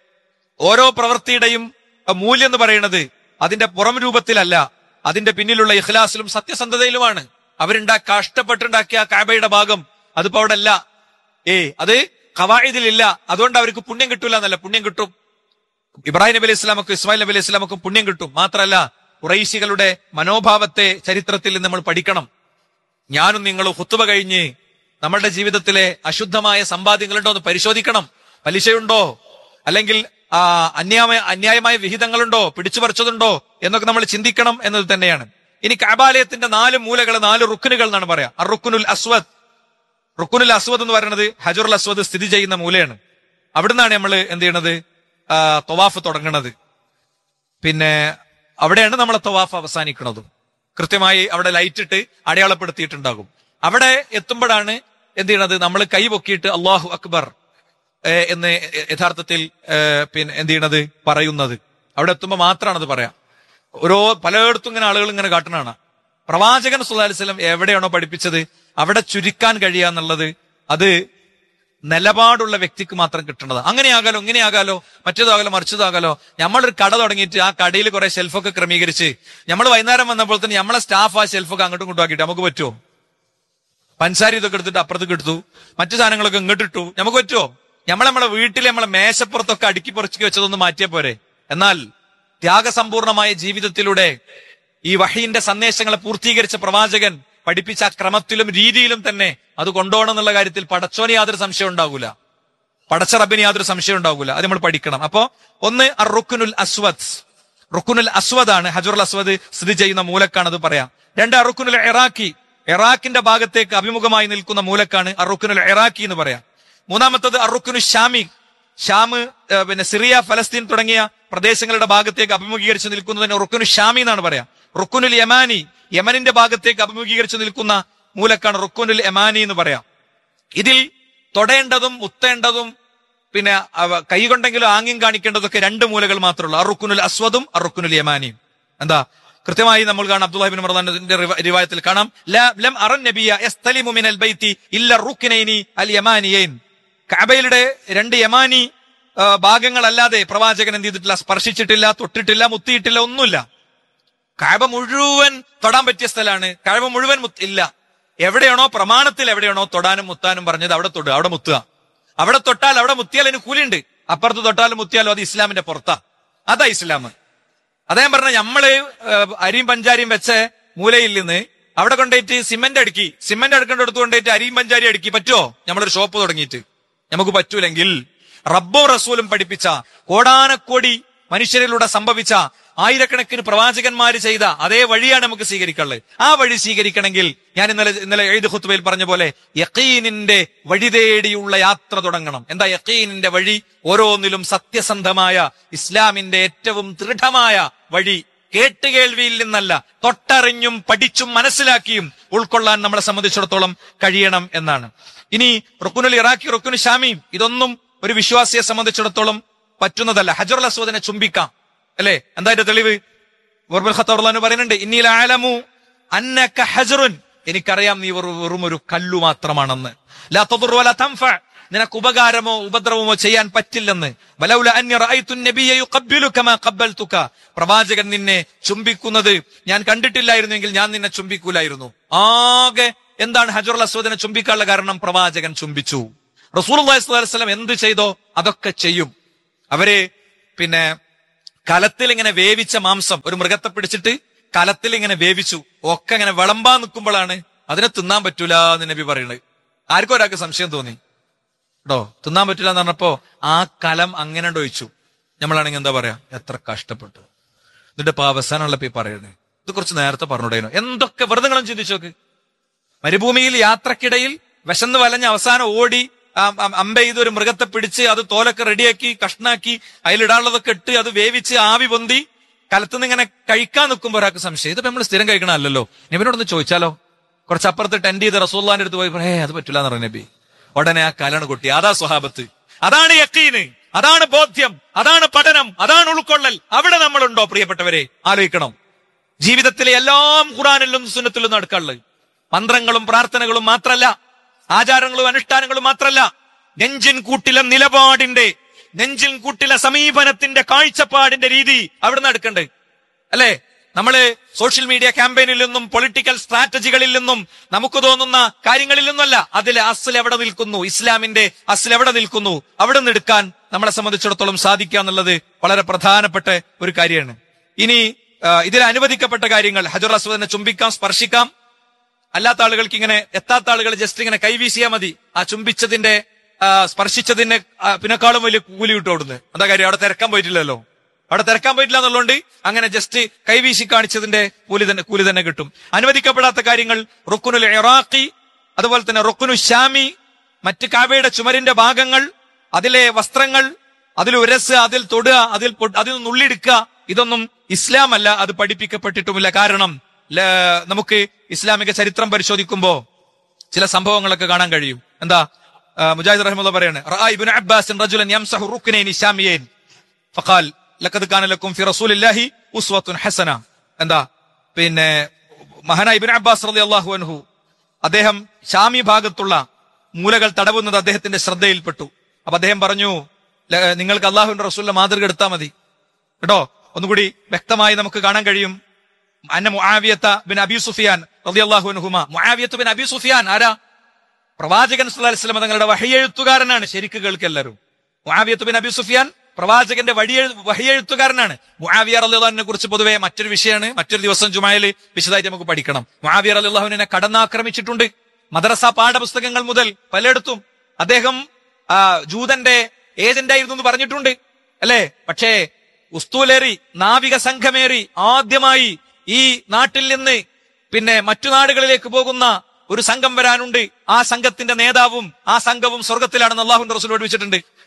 ഓരോ പ്രവൃത്തിയുടെയും അഹ്, മൂല്യം എന്ന് പറയുന്നത് അതിന്റെ പുറം രൂപത്തിലല്ല അതിന്റെ പിന്നിലുള്ള ഇഖ്ലാസിലും സത്യസന്ധതയിലുമാണ് അവരുണ്ടാ കഷ്ടപ്പെട്ടുണ്ടാക്കിയ ആ കാബയുടെ ഭാഗം അതിപ്പോ അവിടെ അല്ല ഏ അത് ഖവായിദിലില്ല അതുകൊണ്ട് അവർക്ക് പുണ്യം കിട്ടൂല എന്നല്ല പുണ്യം കിട്ടും ഇബ്രാഹിം നബി അലൈഹി ഇസ്ലാമക്കും ഇസ്മായിൽ നബി അലൈഹി ഇസ്ലാമക്കും പുണ്യം കിട്ടും മാത്രമല്ല കുറൈശികളുടെ മനോഭാവത്തെ ചരിത്രത്തിൽ നിന്ന് നമ്മൾ പഠിക്കണം ഞാനും നിങ്ങളും ഹുത്തുബ കഴിഞ്ഞ് നമ്മളുടെ ജീവിതത്തിലെ അശുദ്ധമായ സമ്പാദ്യങ്ങളുണ്ടോ എന്ന് പരിശോധിക്കണം പലിശയുണ്ടോ അല്ലെങ്കിൽ ആ, അന്യായ അന്യായമായ വിഹിതങ്ങളുണ്ടോ പിടിച്ചു പറിച്ചതുണ്ടോ എന്നൊക്കെ നമ്മൾ ചിന്തിക്കണം എന്നത് തന്നെയാണ് ഇനി കാബാലയത്തിന്റെ നാല് മൂലകൾ നാല് റുക്കുനുകൾ എന്നാണ് പറയാ അർ റുക്കുനുൽ അസ്വദ് റുക്കുനുൽ അസ്വദ് എന്ന് പറയുന്നത് ഹജറുൽ അസ്വദ് സ്ഥിതി ചെയ്യുന്ന മൂലയാണ് അവിടുന്നാണ് നമ്മൾ എന്ത് ചെയ്യണത് ആ, തൊവാഫ് തുടങ്ങുന്നത് പിന്നെ അവിടെയാണ് നമ്മളെ തവാഫ് അവസാനിക്കുന്നതും കൃത്യമായി അവിടെ ലൈറ്റ് ഇട്ട് അടയാളപ്പെടുത്തിയിട്ടുണ്ടാകും അവിടെ എത്തുമ്പോഴാണ് എന്ത് ചെയ്യണത് നമ്മൾ കൈ പൊക്കിയിട്ട് അള്ളാഹു അക്ബർ ഏ, എന്ന് യഥാർത്ഥത്തിൽ ഏ, പിന്നെ എന്ത് ചെയ്യണത് പറയുന്നത് അവിടെ എത്തുമ്പോൾ മാത്രമാണ് അത് പറയാം ഓരോ പലയിടത്തും ഇങ്ങനെ ആളുകൾ ഇങ്ങനെ കാട്ടണാണ് പ്രവാചകൻ സുല്ലാ അലിസ്ലം എവിടെയാണോ പഠിപ്പിച്ചത് അവിടെ ചുരുക്കാൻ കഴിയുക എന്നുള്ളത് അത് നിലപാടുള്ള വ്യക്തിക്ക് മാത്രം കിട്ടേണ്ടത് അങ്ങനെയാകാലോ ഇങ്ങനെയാകാലോ മറ്റേതാകാലോ മറിച്ചതാകാലോ നമ്മളൊരു കട തുടങ്ങിയിട്ട് ആ കടയിൽ കുറെ ഷെൽഫൊക്കെ ക്രമീകരിച്ച് നമ്മൾ വൈകുന്നേരം വന്നപ്പോൾ തന്നെ നമ്മളെ സ്റ്റാഫ് ആ ഷെൽഫൊക്കെ അങ്ങോട്ടും ഇങ്ങോട്ടും ആക്കിയിട്ട് നമുക്ക് പറ്റുമോ പഞ്ചസാരി ഇതൊക്കെ എടുത്തിട്ട് അപ്പുറത്തേക്ക് എടുത്തു മറ്റു സാധനങ്ങളൊക്കെ ഇങ്ങോട്ട് ഇട്ടു നമുക്ക് പറ്റുമോ നമ്മൾ നമ്മളെ വീട്ടിലെ നമ്മളെ മേശപ്പുറത്തൊക്കെ അടുക്കി പൊറച്ചു വെച്ചതൊന്ന് മാറ്റിയ പോരെ എന്നാൽ ത്യാഗസമ്പൂർണമായ ജീവിതത്തിലൂടെ ഈ വഹീന്റെ സന്ദേശങ്ങളെ പൂർത്തീകരിച്ച പ്രവാചകൻ പഠിപ്പിച്ച ആ ക്രമത്തിലും രീതിയിലും തന്നെ അത് കൊണ്ടുപോകണം എന്നുള്ള കാര്യത്തിൽ പടച്ചോന് യാതൊരു സംശയം ഉണ്ടാകൂല പടച്ച റബ്ബിന് യാതൊരു സംശയം ഉണ്ടാകൂല അത് നമ്മൾ പഠിക്കണം അപ്പോ ഒന്ന് അർ റുക്കുനുൽ അസ്വദ് റുക്കുനുൽ അസ്വദ് ആണ് ഹജറുൽ അസ്വദ് സ്ഥിതി ചെയ്യുന്ന മൂലക്കാണ് അത് പറയാം രണ്ട് അറുക്കുനുൽ ഇറാഖി ഇറാഖിന്റെ ഭാഗത്തേക്ക് അഭിമുഖമായി നിൽക്കുന്ന മൂലക്കാണ് അറുക്കുനുൽ ഇറാഖി എന്ന് പറയാം മൂന്നാമത്തത് അറുക്കുനു ഷാമി ഷാമ് ഏ, പിന്നെ സിറിയ ഫലസ്തീൻ തുടങ്ങിയ പ്രദേശങ്ങളുടെ ഭാഗത്തേക്ക് അഭിമുഖീകരിച്ച് നിൽക്കുന്നതിന് റുക്കുനു ഷാമി എന്നാണ് പറയാ റുക്കുനുൽ യമാനി യമനിന്റെ ഭാഗത്തേക്ക് അഭിമുഖീകരിച്ച് നിൽക്കുന്ന മൂലക്കാണ് റുക്കുനുൽ യമാനി എന്ന് പറയാം ഇതിൽ തൊടേണ്ടതും മുത്തേണ്ടതും പിന്നെ അവ- കൈകൊണ്ടെങ്കിലും ആംഗ്യം കാണിക്കേണ്ടതൊക്കെ രണ്ട് മൂലകൾ മാത്രമേ ഉള്ളൂ അറുക്കുനുൽ അസ്വദും അറുക്കുനുൽ യമാനിയും എന്താ കൃത്യമായി നമ്മൾ കാണാം അബ്ദുല്ലാഹിബിൻ മർദാന്റെ റിവായത്തിൽ കാണാം ല- ലം അറൻ നബിയ യസ്തലിമു മിനൽ ബൈത്തി ഇല്ല റുക്കിനൈനി അൽ യമാനിയൈൻ കഅബയുടെ രണ്ട് യമാനി ആ, ഭാഗങ്ങളല്ലാതെ പ്രവാചകൻ എന്ത് ചെയ്തിട്ടില്ല സ്പർശിച്ചിട്ടില്ല തൊട്ടിട്ടില്ല മുത്തിയിട്ടില്ല ഒന്നുമില്ല കഴബ മുഴുവൻ തൊടാൻ പറ്റിയ സ്ഥലമാണ് കഴബ മുഴുവൻ മുത്ത് ഇല്ല എവിടെയാണോ പ്രമാണത്തിൽ എവിടെയാണോ തൊടാനും മുത്താനും പറഞ്ഞത് അവിടെ തൊടുക അവിടെ മുത്തുക അവിടെ തൊട്ടാൽ അവിടെ മുത്തിയാൽ അതിന് കൂലിയുണ്ട് അപ്പുറത്ത് തൊട്ടാലും മുത്തിയാലും അത് ഇസ്ലാമിന്റെ പുറത്താ അതാ ഇസ്ലാം അദ്ദേഹം പറഞ്ഞ നമ്മള് ഏഹ്, അരിയും പഞ്ചാരിയും വെച്ച മൂലയിൽ നിന്ന് അവിടെ കൊണ്ടുപോയിട്ട് സിമന്റ് അടുക്കി സിമന്റ് അടുക്കേണ്ടടുത്ത് കൊണ്ടുപോയിട്ട് അരിയും പഞ്ചാരി അടുക്കി പറ്റുമോ നമ്മളൊരു ഷോപ്പ് തുടങ്ങിയിട്ട് നമുക്ക് പറ്റൂലെങ്കിൽ റബ്ബും റസൂലും പഠിപ്പിച്ച കോടാനക്കോടി മനുഷ്യരിലൂടെ സംഭവിച്ച ആയിരക്കണക്കിന് പ്രവാചകന്മാര് ചെയ്ത അതേ വഴിയാണ് നമുക്ക് സ്വീകരിക്കാനുള്ളത് ആ വഴി സ്വീകരിക്കണമെങ്കിൽ ഞാൻ ഇന്നലെ ഇന്നലെ എഴുതി ഹുത്തുബയിൽ പറഞ്ഞ പോലെ യക്കീനിന്റെ വഴി തേടിയുള്ള യാത്ര തുടങ്ങണം എന്താ യക്കീനിന്റെ വഴി ഓരോന്നിലും സത്യസന്ധമായ ഇസ്ലാമിന്റെ ഏറ്റവും ദൃഢമായ വഴി കേട്ടുകേൾവിയിൽ നിന്നല്ല തൊട്ടറിഞ്ഞും പഠിച്ചും മനസ്സിലാക്കിയും ഉൾക്കൊള്ളാൻ നമ്മളെ സംബന്ധിച്ചിടത്തോളം കഴിയണം എന്നാണ് ഇനി റുക്കുനുൽ ഇറാഖി റുക്കുനു ഷാമിയും ഇതൊന്നും ഒരു വിശ്വാസിയെ സംബന്ധിച്ചിടത്തോളം പറ്റുന്നതല്ല ഹജറുൽ അസ്വദിനെ ചുംബിക്കാം അല്ലേ എന്താ അതിന്റെ തെളിവ് ഉർബുൽ ഖത്താർ പറയുന്നുണ്ട് ഇന്നീൽ ആലമു അന്നക ഹജറുൻ എനിക്കറിയാം നീ വെറു- വെറും ഒരു കല്ലു മാത്രമാണെന്ന് ലാ തദുറു വലാ തൻഫ നിനക്ക് ഉപകാരമോ ഉപദ്രവമോ ചെയ്യാൻ പറ്റില്ലെന്ന് വലൗല അന്യ റഅയ്തു നബിയ യുഖബ്ബിലു കമാ ഖബ്ബൽതുക പ്രവാചകൻ നിന്നെ ചുംബിക്കുന്നത് ഞാൻ കണ്ടിട്ടില്ലായിരുന്നെങ്കിൽ ഞാൻ നിന്നെ ചുംബിക്കൂലായിരുന്നു ആകെ എന്താണ് ഹജറുൽ അസ്വദിനെ ചുംബിക്കാനുള്ള കാരണം പ്രവാചകൻ ചുംബിച്ചു റസൂലുള്ളാഹി സ്വല്ലല്ലാഹു അലൈഹി വസല്ലം എന്ത് ചെയ്തോ അതൊക്കെ ചെയ്യും അവര് പിന്നെ കലത്തിൽ ഇങ്ങനെ വേവിച്ച മാംസം ഒരു മൃഗത്തെ പിടിച്ചിട്ട് കലത്തിൽ ഇങ്ങനെ വേവിച്ചു ഒക്കെ ഇങ്ങനെ വിളമ്പാ നിൽക്കുമ്പോഴാണ് അതിനെ തിന്നാൻ പറ്റൂല എന്ന് നബി പറയുന്നത് ആർക്കും ഒരാൾക്ക് സംശയം തോന്നി കേട്ടോ തിന്നാൻ പറ്റില്ല എന്ന് പറഞ്ഞപ്പോ ആ കലം അങ്ങനെ ഒഴിച്ചു നമ്മളാണെങ്കിൽ എന്താ പറയാ എത്ര കഷ്ടപ്പെട്ടു എന്നിട്ട് ഇപ്പൊ അവസാനമുള്ള ഈ പറയുന്നത് ഇത് കുറച്ച് നേരത്തെ പറഞ്ഞുടേനോ എന്തൊക്കെ വെറുതെ നിങ്ങളും ചിന്തിച്ചു നോക്ക് മരുഭൂമിയിൽ യാത്രക്കിടയിൽ വിശന്ന് വലഞ്ഞ് അവസാനം ഓടി ആ- ആ- അമ്പ ചെയ്ത് ഒരു മൃഗത്തെ പിടിച്ച് അത് തോലൊക്കെ റെഡിയാക്കി കഷ്ണാക്കി അതിലിടാനുള്ളതൊക്കെ ഇട്ട് അത് വേവിച്ച് ആവി പൊന്തി കലത്തുനിന്ന് ഇങ്ങനെ കഴിക്കാൻ നിൽക്കുമ്പോൾ ഒരാൾക്ക് സംശയം ഇതിപ്പോ നമ്മൾ സ്ഥിരം കഴിക്കണമല്ലോ നബിനോടൊന്ന് ചോദിച്ചാലോ കുറച്ച് അപ്പുറത്ത് ടെൻഡ് ചെയ്ത് റസൂല്ലാന്റെ അടുത്ത് പോയി ഏ അത് പറ്റില്ല എന്ന് പറഞ്ഞു നബി ഉടനെ ആ കലാണ് കൊട്ടി അതാ സ്വഹാബത്ത് അതാണ് യക്കീന് അതാണ് ബോധ്യം അതാണ് പഠനം അതാണ് ഉൾക്കൊള്ളൽ അവിടെ നമ്മളുണ്ടോ പ്രിയപ്പെട്ടവരെ ആലോചിക്കണം ജീവിതത്തിലെ എല്ലാം ഖുറാനിലും സുന്നത്തിലും നടക്കാനുള്ളത് മന്ത്രങ്ങളും പ്രാർത്ഥനകളും മാത്രല്ല ആചാരങ്ങളും അനുഷ്ഠാനങ്ങളും മാത്രല്ല നെഞ്ചിൻ കൂട്ടിലെ നിലപാടിന്റെ നെഞ്ചിൻ കൂട്ടിലെ സമീപനത്തിന്റെ കാഴ്ചപ്പാടിന്റെ രീതി അവിടെ നടക്കണ്ടേ അല്ലേ നമ്മള് സോഷ്യൽ മീഡിയ ക്യാമ്പയിനിൽ നിന്നും പൊളിറ്റിക്കൽ സ്ട്രാറ്റജികളിൽ നിന്നും നമുക്ക് തോന്നുന്ന കാര്യങ്ങളിൽ നിന്നല്ല അതിലെ അസ്ൽ എവിടെ നിൽക്കുന്നു ഇസ്ലാമിന്റെ അസ്ൽ എവിടെ നിൽക്കുന്നു അവിടെ നിന്ന് എടുക്കാൻ നമ്മളെ സംബന്ധിച്ചിടത്തോളം സാധിക്കുക എന്നുള്ളത് വളരെ പ്രധാനപ്പെട്ട ഒരു കാര്യമാണ് ഇനി ആ, ഇതിൽ അനുവദിക്കപ്പെട്ട കാര്യങ്ങൾ ഹജർ അസ്വദിനെ ചുംബിക്കാം സ്പർശിക്കാം അല്ലാത്ത ആളുകൾക്ക് ഇങ്ങനെ എത്താത്ത ആളുകൾ ജസ്റ്റ് ഇങ്ങനെ കൈവീശിയാൽ മതി ആ ചുംബിച്ചതിന്റെ ആ, സ്പർശിച്ചതിന്റെ ആ, പിന്നെക്കാളും വലിയ കൂലി കിട്ടും അവിടുന്ന് എന്താ കാര്യം അവിടെ തിരക്കാൻ പോയിട്ടില്ലല്ലോ അവിടെ തിരക്കാൻ പോയിട്ടില്ല എന്നുള്ളതുകൊണ്ട് അങ്ങനെ ജസ്റ്റ് കൈവീശി കാണിച്ചതിന്റെ കൂലി തന്നെ കൂലി തന്നെ കിട്ടും അനുവദിക്കപ്പെടാത്ത കാര്യങ്ങൾ റുക്കുനുൽ ഇറാഖി അതുപോലെ തന്നെ റുക്കുനു ഷാമി മറ്റ് കാബയുടെ ചുമരിന്റെ ഭാഗങ്ങൾ അതിലെ വസ്ത്രങ്ങൾ അതിൽ ഉരസ് അതിൽ തൊടുക അതിൽ പൊ- അതിൽ നിന്ന് ഉള്ളിടുക്കുക ഇതൊന്നും ഇസ്ലാം അല്ല അത് പഠിപ്പിക്കപ്പെട്ടിട്ടുമില്ല കാരണം ല- നമുക്ക് ഇസ്ലാമിക ചരിത്രം പരിശോധിക്കുമ്പോ ചില സംഭവങ്ങളൊക്കെ കാണാൻ കഴിയും എന്താ ആ, മുജാഹിദ് റഹ്മുള്ള പറയാണ് റഅ ഇബ്നു അബ്ബാസ് റജുലൻ യംസഹു റുക്നൈനി ശാമിയൈൻ ഫഖാൽ ലഖദ് കാന ലക്കും ഫി റസൂലില്ലാഹി ഉസ്വത്തുൻ ഹസന എന്താ പിന്നെ മഹാനായ ഇബ്നു അബ്ബാസ് റളിയല്ലാഹു അൻഹു അദ്ദേഹം ഷാമി ഭാഗത്തുള്ള മൂലകൾ തടവുന്നത് അദ്ദേഹത്തിന്റെ ശ്രദ്ധയിൽപ്പെട്ടു അപ്പൊ അദ്ദേഹം പറഞ്ഞു "ല- നിങ്ങൾക്ക് അള്ളാഹുവിന്റെ റസൂലിന്റെ മാതൃക എടുത്താൽ മതി കേട്ടോ ഒന്നുകൂടി വ്യക്തമായി നമുക്ക് കാണാൻ കഴിയും അന്ന മുആവിയത്ത ബിൻ അബി സുഫിയാൻ റളിയല്ലാഹു അൻഹുമ മുആവിയത്ത് ബിൻ അബി സുഫിയാൻ ആരാ പ്രവാചകൻ സല്ലല്ലാഹു അലൈഹി വസല്ലം തങ്ങളുടെ വഹിയെഴുത്തുകാരനാണ് ശരിക്ക് കേൾക്കെല്ലാവരും മുആവിയത്ത് ബിൻ അബി സുഫിയാൻ പ്രവാചകന്റെ വഴിയെഴു വഹിയെഴുത്തുകാരനാണ് മുആവിയ റളിയല്ലാഹുവിനെ കുറിച്ച് പൊതുവെ മറ്റൊരു വിഷയമാണ് മറ്റൊരു ദിവസം ജുമായിൽ വിശദമായിട്ട് നമുക്ക് പഠിക്കണം മുആവിയ റളിയല്ലാഹുവിനെ കടന്നാക്രമിച്ചിട്ടുണ്ട് മദ്രസ പാഠപുസ്തകങ്ങൾ മുതൽ പലയിടത്തും അദ്ദേഹം ആ, ജൂതന്റെ ഏജന്റായിരുന്നു എന്ന് പറഞ്ഞിട്ടുണ്ട് അല്ലേ പക്ഷേ ഉസ്തൂലേറി നാവിക സംഘമേറി ആദ്യമായി ഈ നാട്ടിൽ നിന്ന് പിന്നെ മറ്റു നാടുകളിലേക്ക് പോകുന്ന ഒരു സംഘം വരാനുണ്ട് ആ സംഘത്തിന്റെ നേതാവും ആ സംഘവും സ്വർഗത്തിലാണെന്ന് അള്ളാഹുന്റെ റസൂൽ പഠിപ്പിച്ചിട്ടുണ്ട്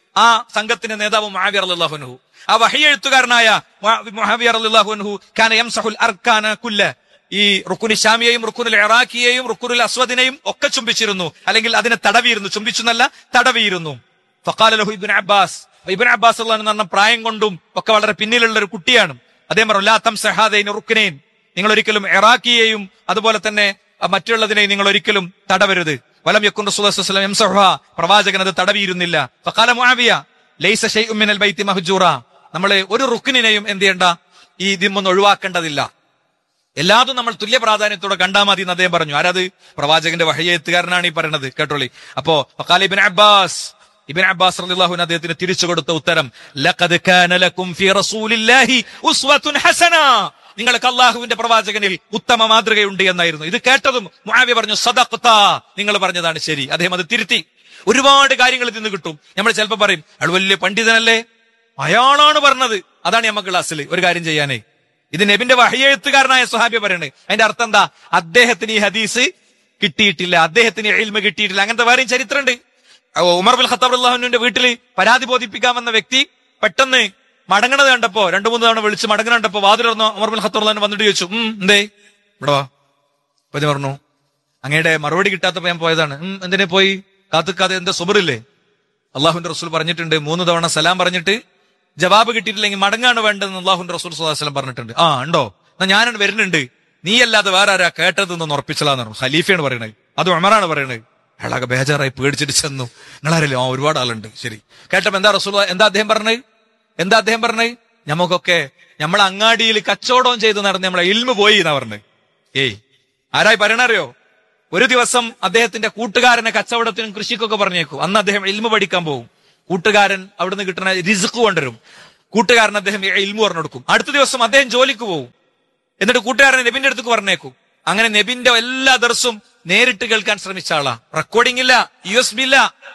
ആ സംഘത്തിന്റെ നേതാവ് മഹാവിയർ അള്ളാഹുനഹു ആ വഹയെഴുത്തുകാരനായ മഹാവിയർ അള്ളാഹുനഹു ഖാന യംസഹുൽ അർക്കാന കുല്ല ഈ റുക്കുനി ഷാമിയെയും റുക്കുനുൽ ഇറാഖിയെയും റുക്കുനുൽ അസ്വദിനെയും ഒക്കെ ചുംബിച്ചിരുന്നു അല്ലെങ്കിൽ അതിനെ തടവിയിരുന്നു ചുംബിച്ചു എന്നല്ല തടവിയിരുന്നു ഫഖാല ലഹു ഇബ്നു അബ്ബാസ് ഇബ്നു അബ്ബാസ് അള്ളാഹു എന്ന് പറഞ്ഞ പ്രായം കൊണ്ടും ഒക്കെ വളരെ പിന്നിലുള്ള ഒരു കുട്ടിയാണ് അദ്ദേഹം പറഞ്ഞു ലാ തംസഹാദൈന റുക്നൈൻ നിങ്ങൾ ഒരിക്കലും ഇറാഖിയെയും അതുപോലെ തന്നെ അഹ് മറ്റുള്ളതിനെയും നിങ്ങൾ ഒരിക്കലും തടവരുത് വലം യക്കുൻ റസൂലുള്ളാഹി യംസഹുഹ പ്രവാചകൻ അത് തടവിയിരുന്നില്ല ഫഖാല മുആവിയ ലൈസ ഷൈഉം മിനൽ ബൈത്തി മഹ്ജൂറ നമ്മൾ ഒരു റുക്കിനെയും എന്ത് ചെയ്യണ്ട ഈ ഇതിമൊന്നും ഒഴിവാക്കേണ്ടതില്ല എല്ലാതും നമ്മൾ തുല്യ പ്രാധാന്യത്തോടെ കണ്ടാൽ മതി എന്ന് അദ്ദേഹം പറഞ്ഞു ആരത് പ്രവാചകന്റെ വഹയെത്തുകാരനാണ് ഈ പറയുന്നത് കേട്ടോളി അപ്പോ ഫഖാല ഇബ്നു അബ്ബാസ് ഇബ്നു അബ്ബാസ് റളിയല്ലാഹു അൻഹു അദ്ദേഹത്തിന് തിരിച്ചു കൊടുത്ത ഉത്തരം ലഖദ് കാന ലക്കും ഫീ റസൂലില്ലാഹി ഉസ്വത്തുൻ ഹസന നിങ്ങൾക്ക് അള്ളാഹുവിന്റെ പ്രവാചകനിൽ ഉത്തമ മാതൃകയുണ്ട് എന്നായിരുന്നു ഇത് കേട്ടതും മുആവിയ പറഞ്ഞു സദഖ്ത നിങ്ങൾ പറഞ്ഞതാണ് ശരി അദ്ദേഹം അത് തിരുത്തി ഒരുപാട് കാര്യങ്ങൾ ഇതിൽ നിന്ന് കിട്ടും നമ്മൾ ചിലപ്പോൾ പറയും അയാൾ വലിയ പണ്ഡിതനല്ലേ അയാളാണ് പറഞ്ഞത് അതാണ് നമുക്ക് ക്ലാസ്സിൽ ഒരു കാര്യം ചെയ്യാനേ ഇത് നബിന്റെ വഹയെഴുത്തുകാരനായ സ്വഹാബി പറയണേ അതിന്റെ അർത്ഥം എന്താ അദ്ദേഹത്തിന് ഈ ഹദീസ് കിട്ടിയിട്ടില്ല അദ്ദേഹത്തിന് എൽമ കിട്ടിയിട്ടില്ല അങ്ങനത്തെ വേറെയും ചരിത്രമുണ്ട് ഓ, ഉമർ ബിൻ ഖത്താബ് അള്ളാഹുവിന്റെ വീട്ടിൽ പരാതി ബോധിപ്പിക്കാൻ വന്ന വ്യക്തി പെട്ടെന്ന് മടങ്ങണത് കണ്ടപ്പോ രണ്ടു മൂന്ന് തവണ വിളിച്ച് മടങ്ങണ കണ്ടപ്പോ വാതിലിറന്നു ഉമർ ബിൻ ഖത്താബ് അള്ളാഹു വന്നിട്ട് ചോദിച്ചു ഉം എന്തേ ഇവിടെ വാ അപ്പൊ ഞാൻ പറഞ്ഞു അങ്ങയുടെ മറുപടി കിട്ടാത്തപ്പോ ഞാൻ പോയതാണ് ഉം എന്തിനെ പോയി കാത്തുക്കാതെ എന്താ സുബറില്ലേ അള്ളാഹുന്റെ റസൂൽ പറഞ്ഞിട്ടുണ്ട് മൂന്ന് തവണ സലാം പറഞ്ഞിട്ട് ജവാബ് കിട്ടിയിട്ടില്ലെങ്കിൽ മടങ്ങാണ് വേണ്ടതെന്ന് അള്ളാഹുന്റെ റസൂൽ സ്വലാസ്ലം പറഞ്ഞിട്ടുണ്ട് ആ ഉണ്ടോ എന്നാ ഞാനാണ് വരുന്നുണ്ട് നീ അല്ലാതെ വേറെ ആരാ കേട്ടതെന്ന് ഉറപ്പിച്ചലാന്ന് പറഞ്ഞു ഖലീഫയാണ് പറയണത് അത് ഉമറാണ് പറയണത് അയാളൊക്കെ ബേജാറായി പേടിച്ചിട്ട് ചെന്നു നിങ്ങളാരല്ലേ ആ ഒരുപാട് ആളുണ്ട് ശരി കേട്ടപ്പോ എന്താ റസൂൽ എന്താ അദ്ദേഹം പറഞ്ഞത് എന്താ അദ്ദേഹം പറഞ്ഞത് ഞമ്മക്കൊക്കെ നമ്മൾ അങ്ങാടിയിൽ കച്ചവടം ചെയ്ത് നടന്ന് നമ്മളെ ഇൽമ പോയി എന്നാ പറഞ്ഞത് ഏയ് ആരായി പറയണറിയോ ഒരു ദിവസം അദ്ദേഹത്തിന്റെ കൂട്ടുകാരനെ കച്ചവടത്തിനും കൃഷിക്കൊക്കെ പറഞ്ഞേക്കും അന്ന് അദ്ദേഹം ഇൽമ പഠിക്കാൻ പോകും കൂട്ടുകാരൻ അവിടുന്ന് കിട്ടുന്ന റിസ്ക് കൊണ്ടുവരും കൂട്ടുകാരൻ അദ്ദേഹം ഇൽമു പറഞ്ഞു കൊടുക്കും അടുത്ത ദിവസം അദ്ദേഹം ജോലിക്ക് പോകും എന്നിട്ട് കൂട്ടുകാരൻ നബിന്റെ അടുത്തേക്ക് പറഞ്ഞേക്കും അങ്ങനെ നബിന്റെ എല്ലാ ദർസും നേരിട്ട് കേൾക്കാൻ ശ്രമിച്ച ആളാ റെക്കോർഡിംഗ് ഇല്ല യു എസ് ബി ഇല്ല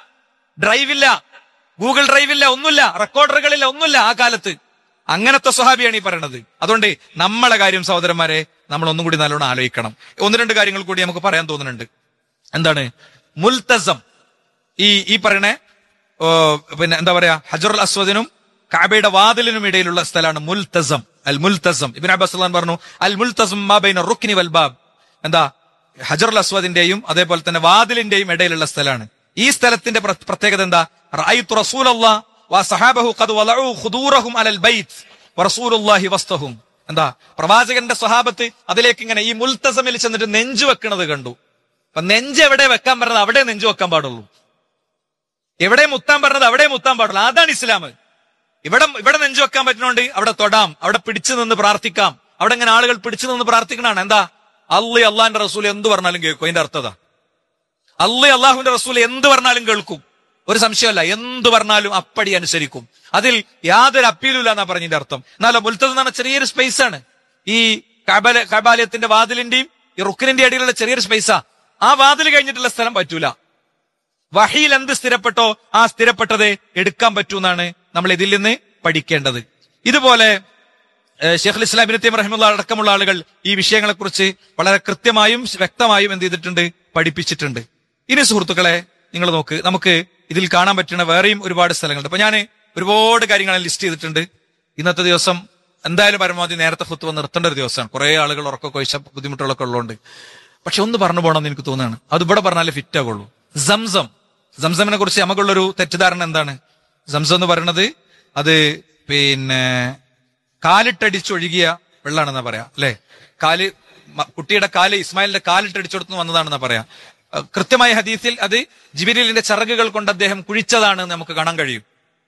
ഡ്രൈവ് ഇല്ല ഗൂഗിൾ ഡ്രൈവ് ഇല്ല ഒന്നുമില്ല റെക്കോർഡറുകളില്ല ഒന്നുമില്ല ആ കാലത്ത് അങ്ങനത്തെ സ്വഹാബിയാണ് ഈ പറയണത് അതുകൊണ്ട് നമ്മളെ കാര്യം സഹോദരന്മാരെ നമ്മൾ ഒന്നും കൂടി നല്ലോണം ആലോചിക്കണം ഒന്ന് രണ്ട് കാര്യങ്ങൾ കൂടി നമുക്ക് പറയാൻ തോന്നുന്നുണ്ട് എന്താണ് മുൽത്തസം ഈ ഈ പറയണേ ഓ, പിന്നെ എന്താ പറയാ ഹജറുൽ അസ്വദിനും കാബയുടെ വാതിലിനും ഇടയിലുള്ള സ്ഥലമാണ് മുൽത്തസം അൽ മുൽത്തസം ഇബിൻ അബ്ബാസ് അള്ളാൻ പറഞ്ഞു അൽ മുൽത്തസം മാബൈന റുക്നി വൽബാബ് എന്താ ഹജറുൽ അസ്വദിന്റെയും അതേപോലെ തന്നെ വാതിലിന്റെയും ഇടയിലുള്ള സ്ഥലമാണ് ഈ സ്ഥലത്തിന്റെ പ്ര- പ്രത്യേകത എന്താ റഅയ്തു റസൂലല്ലാഹ് വസഹാബഹു ഖദ് വലഉ ഖുദൂറഹും അലൽ ബൈത്ത് വറസൂലുള്ളാഹി വസ്തഹും എന്താ പ്രവാചകന്റെ സ്വഹാബത്ത് അതിലേക്ക് ഇങ്ങനെ ഈ മുൽത്തസമിൽ ചെന്നിട്ട് നെഞ്ചു വെക്കണത് കണ്ടു അപ്പൊ നെഞ്ച് എവിടെ വെക്കാൻ പറഞ്ഞത് അവിടെ നെഞ്ചു വെക്കാൻ പാടുള്ളൂ എവിടെ മുത്താൻ പറഞ്ഞത് അവിടെ മുത്താൻ പാടുള്ളൂ അതാണ് ഇസ്ലാം ഇവിടെ ഇവിടെ നെഞ്ചു വെക്കാൻ പറ്റുന്നോണ്ട് അവിടെ തൊടാം അവിടെ പിടിച്ചു നിന്ന് പ്രാർത്ഥിക്കാം അവിടെ ഇങ്ങനെ ആളുകൾ പിടിച്ചു നിന്ന് പ്രാർത്ഥിക്കണാണ് എന്താ അള്ളി അള്ളാന്റെ റസൂൽ എന്ത് പറഞ്ഞാലും കേൾക്കും അതിന്റെ അർത്ഥത അള്ളി അള്ളാഹുവിന്റെ റസൂൽ എന്ത് പറഞ്ഞാലും കേൾക്കും ഒരു സംശയമല്ല എന്ത് പറഞ്ഞാലും അപ്പടി അനുസരിക്കും അതിൽ യാതൊരു അപ്പീലും ഇല്ല എന്നാ പറഞ്ഞതിന്റെ അർത്ഥം എന്നാലോ മുൽത്തത് എന്ന് പറഞ്ഞ ചെറിയൊരു സ്പേസ് ആണ് ഈ കബാല കബാലയത്തിന്റെ വാതിലിന്റെയും ഈ റുക്കിനിന്റെ അടിയിലുള്ള ചെറിയൊരു സ്പേസാ ആ വാതിൽ കഴിഞ്ഞിട്ടുള്ള സ്ഥലം പറ്റൂല വഹിയിൽ എന്ത് സ്ഥിരപ്പെട്ടോ ആ സ്ഥിരപ്പെട്ടത് എടുക്കാൻ പറ്റൂ എന്നാണ് നമ്മൾ ഇതിൽ നിന്ന് പഠിക്കേണ്ടത് ഇതുപോലെ ഏഹ്, ഷെയ്ഖുൽ ഇസ്ലാം ഇബ്നു തൈമിയ്യ റഹിമുള്ള അടക്കമുള്ള ആളുകൾ ഈ വിഷയങ്ങളെക്കുറിച്ച് വളരെ കൃത്യമായും വ്യക്തമായും എന്ത് ചെയ്തിട്ടുണ്ട് പഠിപ്പിച്ചിട്ടുണ്ട് ഇനി സുഹൃത്തുക്കളെ നിങ്ങൾ നോക്ക് നമുക്ക് ഇതിൽ കാണാൻ പറ്റുന്ന വേറെയും ഒരുപാട് സ്ഥലങ്ങളുണ്ട് അപ്പൊ ഞാൻ ഒരുപാട് കാര്യങ്ങൾ ലിസ്റ്റ് ചെയ്തിട്ടുണ്ട് ഇന്നത്തെ ദിവസം എന്തായാലും പരമാവധി നേരത്തെ ഹുത്തുവ നിർത്തേണ്ട ഒരു ദിവസമാണ് കുറെ ആളുകൾ ഉറക്കൊക്കെ ഒഴിച്ച ബുദ്ധിമുട്ടുകളൊക്കെ ഉള്ളതുകൊണ്ട് പക്ഷെ ഒന്ന് പറഞ്ഞു പോകണമെന്ന് എനിക്ക് തോന്നുകയാണ് അത് ഇവിടെ പറഞ്ഞാലേ ഫിറ്റ് ആകുള്ളൂ സംസം സംസമിനെ കുറിച്ച് നമുക്കുള്ളൊരു തെറ്റിദ്ധാരണ എന്താണ് സംസം എന്ന് പറയുന്നത് അത് പിന്നെ കാലിട്ടടിച്ചൊഴുകിയ വെള്ളാണെന്നാ പറയാ അല്ലെ കാല് മ- കുട്ടിയുടെ കാല് ഇസ്മായിലിന്റെ കാലിട്ടടിച്ചെടുത്ത് വന്നതാണെന്നാ പറയാ അഹ് കൃത്യമായ ഹദീസിൽ അത് ജിബിരിലിന്റെ ചിറകുകൾ കൊണ്ട് അദ്ദേഹം കുഴിച്ചതാണെന്ന് നമുക്ക് കാണാൻ കഴിയും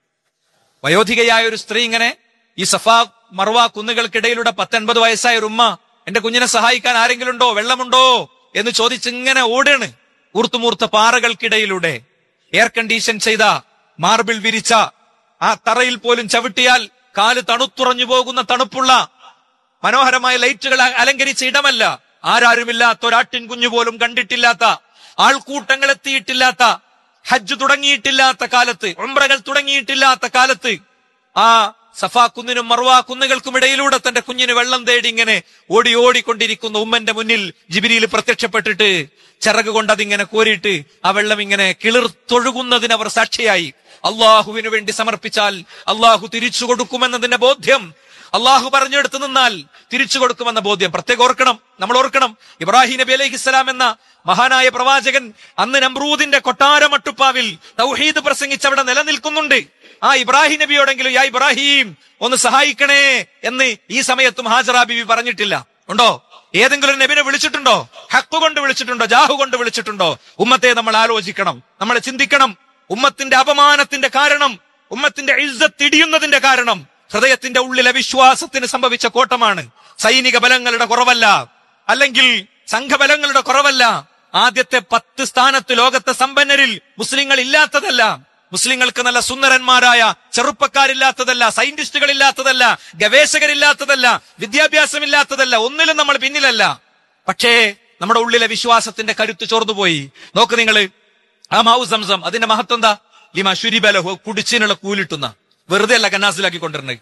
വയോധികയായ ഒരു സ്ത്രീ ഇങ്ങനെ ഈ സഫാ മർവ കുന്നുകൾക്കിടയിലൂടെ പത്തൊൻപത് വയസ്സായ ഒരു ഉമ്മ എന്റെ കുഞ്ഞിനെ സഹായിക്കാൻ ആരെങ്കിലും ഉണ്ടോ വെള്ളമുണ്ടോ എന്ന് ചോദിച്ചിങ്ങനെ ഓടാണ് ഊർത്തുമൂർത്ത പാറകൾക്കിടയിലൂടെ എയർ കണ്ടീഷൻ ചെയ്ത മാർബിൾ വിരിച്ച ആ തറയിൽ പോലും ചവിട്ടിയാൽ കാല് തണുത്തുറഞ്ഞു പോകുന്ന തണുപ്പുള്ള മനോഹരമായ ലൈറ്റുകൾ അ- അലങ്കരിച്ച ഇടമല്ല ആരാരുമില്ലാത്ത ഒരാട്ടിൻ കുഞ്ഞു പോലും കണ്ടിട്ടില്ലാത്ത ആൾക്കൂട്ടങ്ങൾ എത്തിയിട്ടില്ലാത്ത ഹജ്ജ് തുടങ്ങിയിട്ടില്ലാത്ത കാലത്ത് ഉംറകൾ തുടങ്ങിയിട്ടില്ലാത്ത കാലത്ത് ആ സഫാ കുന്നിനും മർവാ കുന്നുകൾക്കും ഇടയിലൂടെ തന്റെ കുഞ്ഞിന് വെള്ളം തേടി ഇങ്ങനെ ഓടി ഓടിക്കൊണ്ടിരിക്കുന്ന ഉമ്മന്റെ മുന്നിൽ ജിബിരിയിൽ പ്രത്യക്ഷപ്പെട്ടിട്ട് ചിറക് കൊണ്ട് അതിങ്ങനെ കോരിയിട്ട് ആ വെള്ളം ഇങ്ങനെ കിളിർത്തൊഴുകുന്നതിന് അവർ സാക്ഷിയായി അള്ളാഹുവിന് വേണ്ടി സമർപ്പിച്ചാൽ അള്ളാഹു തിരിച്ചു കൊടുക്കുമെന്നതിന്റെ ബോധ്യം അള്ളാഹു പറഞ്ഞെടുത്ത് നിന്നാൽ തിരിച്ചു കൊടുക്കുമെന്ന ബോധ്യം പ്രത്യേകം ഓർക്കണം നമ്മൾ ഓർക്കണം ഇബ്രാഹിം നബി അലൈഹി ഇസ്ലാം എന്ന മഹാനായ പ്രവാചകൻ അന്ന് നമ്രൂദിന്റെ കൊട്ടാരമട്ടുപ്പാവിൽ തൗഹീദ് പ്രസംഗിച്ച് അവിടെ നിലനിൽക്കുന്നുണ്ട് ആ ഇബ്രാഹിം നബിയോടെങ്കിലും യാ ഇബ്രാഹിം ഒന്ന് സഹായിക്കണേ എന്ന് ഈ സമയത്തും ഹാജറ ബിബി പറഞ്ഞിട്ടില്ല ഉണ്ടോ ഏതെങ്കിലും ഒരു നബിനെ വിളിച്ചിട്ടുണ്ടോ ഹക്ക് കൊണ്ട് വിളിച്ചിട്ടുണ്ടോ ജാഹു കൊണ്ട് വിളിച്ചിട്ടുണ്ടോ ഉമ്മത്തെ നമ്മൾ ആലോചിക്കണം നമ്മൾ ചിന്തിക്കണം ഉമ്മത്തിന്റെ അപമാനത്തിന്റെ കാരണം ഉമ്മത്തിന്റെ ഇജ്ജത്ത് ഇടിയുന്നതിന്റെ കാരണം ഹൃദയത്തിന്റെ ഉള്ളിലെ വിശ്വാസത്തിന് സംഭവിച്ച കോട്ടമാണ് സൈനിക ബലങ്ങളുടെ കുറവല്ല അല്ലെങ്കിൽ സംഘബലങ്ങളുടെ കുറവല്ല ആദ്യത്തെ പത്ത് സ്ഥാനത്ത് ലോകത്തെ സമ്പന്നരിൽ മുസ്ലിങ്ങൾ ഇല്ലാത്തതല്ല മുസ്ലിങ്ങൾക്ക് നല്ല സുന്ദരന്മാരായ ചെറുപ്പക്കാരില്ലാത്തതല്ല സയന്റിസ്റ്റുകൾ ഇല്ലാത്തതല്ല ഗവേഷകരില്ലാത്തതല്ല വിദ്യാഭ്യാസമില്ലാത്തതല്ല ഒന്നിലും നമ്മൾ പിന്നിലല്ല പക്ഷേ നമ്മുടെ ഉള്ളിലെ വിശ്വാസത്തിന്റെ കരുത്ത് ചോർന്നുപോയി നോക്ക് നിങ്ങൾ ആ മാവു സംസം അതിന്റെ മഹത്വം എന്താ ലിമ ശുരിബലഹു കുടിച്ചിനുള്ള കൂലിട്ടുന്ന വെറുതെ അല്ല കന്നാസിലാക്കി കൊണ്ടിരുന്നത്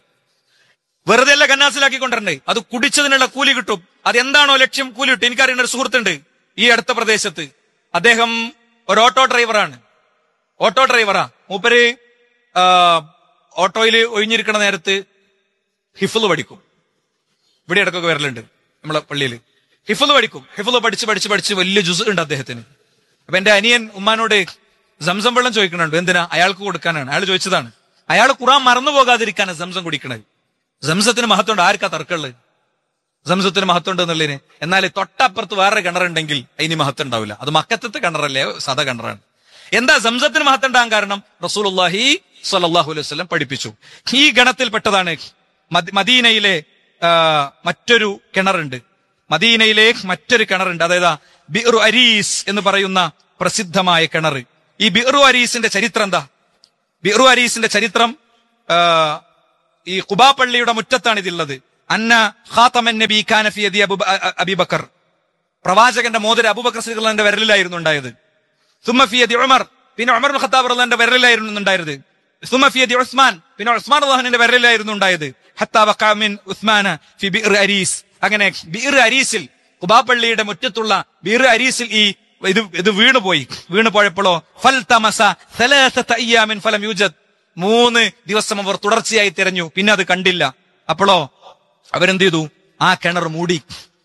വെറുതെ അല്ല കന്നാസിലാക്കി കൊണ്ടിരുന്നത് അത് കുടിച്ചതിനുള്ള കൂലി കിട്ടും അതെന്താണോ ലക്ഷ്യം കൂലി കിട്ടും എനിക്കറിയുന്ന ഒരു സുഹൃത്തുണ്ട് ഈ അടുത്ത പ്രദേശത്ത് അദ്ദേഹം ഒരു ഓട്ടോ ഡ്രൈവറാണ് ഓട്ടോ ഡ്രൈവറാ മൂപ്പര് ആ, ഓട്ടോയിൽ ഒഴിഞ്ഞിരിക്കണ നേരത്ത് ഹിഫുല് പഠിക്കും ഇവിടെ ഇടക്കൊക്കെ വരലുണ്ട് നമ്മളെ പള്ളിയിൽ ഹിഫുല് പഠിക്കും ഹിഫുല് പഠിച്ച് പഠിച്ച് പഠിച്ച് വലിയ ജുസ് ഉണ്ട് അദ്ദേഹത്തിന് അപ്പൊ എന്റെ അനിയൻ ഉമ്മാനോട് സംസം വെള്ളം ചോദിക്കണുണ്ട് എന്തിനാ അയാൾക്ക് കൊടുക്കാനാണ് അയാൾ ചോദിച്ചതാണ് അയാൾ ഖുറാൻ മറന്നു പോകാതിരിക്കാനാണ് സംസം കുടിക്കണത് സംസത്തിന് മഹത്വമുണ്ട് ആർക്കാ തർക്കമുള്ളത് സംസത്തിന് മഹത്വമുണ്ട് എന്നുള്ളതിന് എന്നാൽ തൊട്ടപ്പുറത്ത് വേറെ കിണറുണ്ടെങ്കിൽ അതിന് മഹത്വം ഉണ്ടാവില്ല അത് മക്കത്തത്തെ കിണറല്ലേ സദ കിണറാണ് എന്താ സംസത്തിന് മഹത്വം ഉണ്ടാകാൻ കാരണം റസൂലുള്ളാഹി സ്വല്ലല്ലാഹു അലൈഹി വസല്ലം പഠിപ്പിച്ചു ഈ ഗണത്തിൽപ്പെട്ടതാണ് മദ- മദീനയിലെ ആ, മറ്റൊരു കിണറുണ്ട് മദീനയിലെ മറ്റൊരു കിണറുണ്ട് അതായത് ബിറു അരീസ് എന്ന് പറയുന്ന പ്രസിദ്ധമായ കിണർ ഈ ബിറു അരീസിന്റെ ചരിത്രം എന്താ ബിറു അരീസിന്റെ ചരിത്രം ആ, ഈ കുബാ പള്ളിയുടെ മുറ്റത്താണ് ഇതിലുള്ളത് അന്ന ഖാത്തമൻ നബി കാന ഫി യദി അബു അബിബക്കർ പ്രവാചകന്റെ മോതിര അബൂബക്കർ സിദ്ദീഖിന്റെ വിരലിലായിരുന്നു ഉണ്ടായത് സുമ്മ ഫി യദി ഉമർ പിന്നെ ഉമർ ബിൻ ഖത്താബ് റളിയല്ലാഹുവിന്റെ വിരലിലായിരുന്നു ഉണ്ടായത് സുമ്മ ഫി യദി ഉസ്മാൻ പിന്നെ ഉസ്മാൻ റളിയല്ലാഹുവിന്റെ വിരലിലായിരുന്നു ഉണ്ടായത് ഹത്താ വഖഅ മിൻ ഉസ്മാന ഫി ബിർ അരീസ് അങ്ങനെ ബിർ അരീസിൽ കുബാ പള്ളിയുടെ മുറ്റത്തുള്ള ബിർ അരീസിൽ ഈ ഇത് ഇത് വീണുപോയി വീണു പോയപ്പോഴോ ഫൽ തമസ സലാസത അയ്യാമിൻ ഫലം യൂജദ് മൂന്ന് ദിവസം അവർ തുടർച്ചയായി തിരഞ്ഞു പിന്നെ അത് കണ്ടില്ല അപ്പോഴോ അവരെന്ത് ചെയ്തു ആ കിണർ മൂടി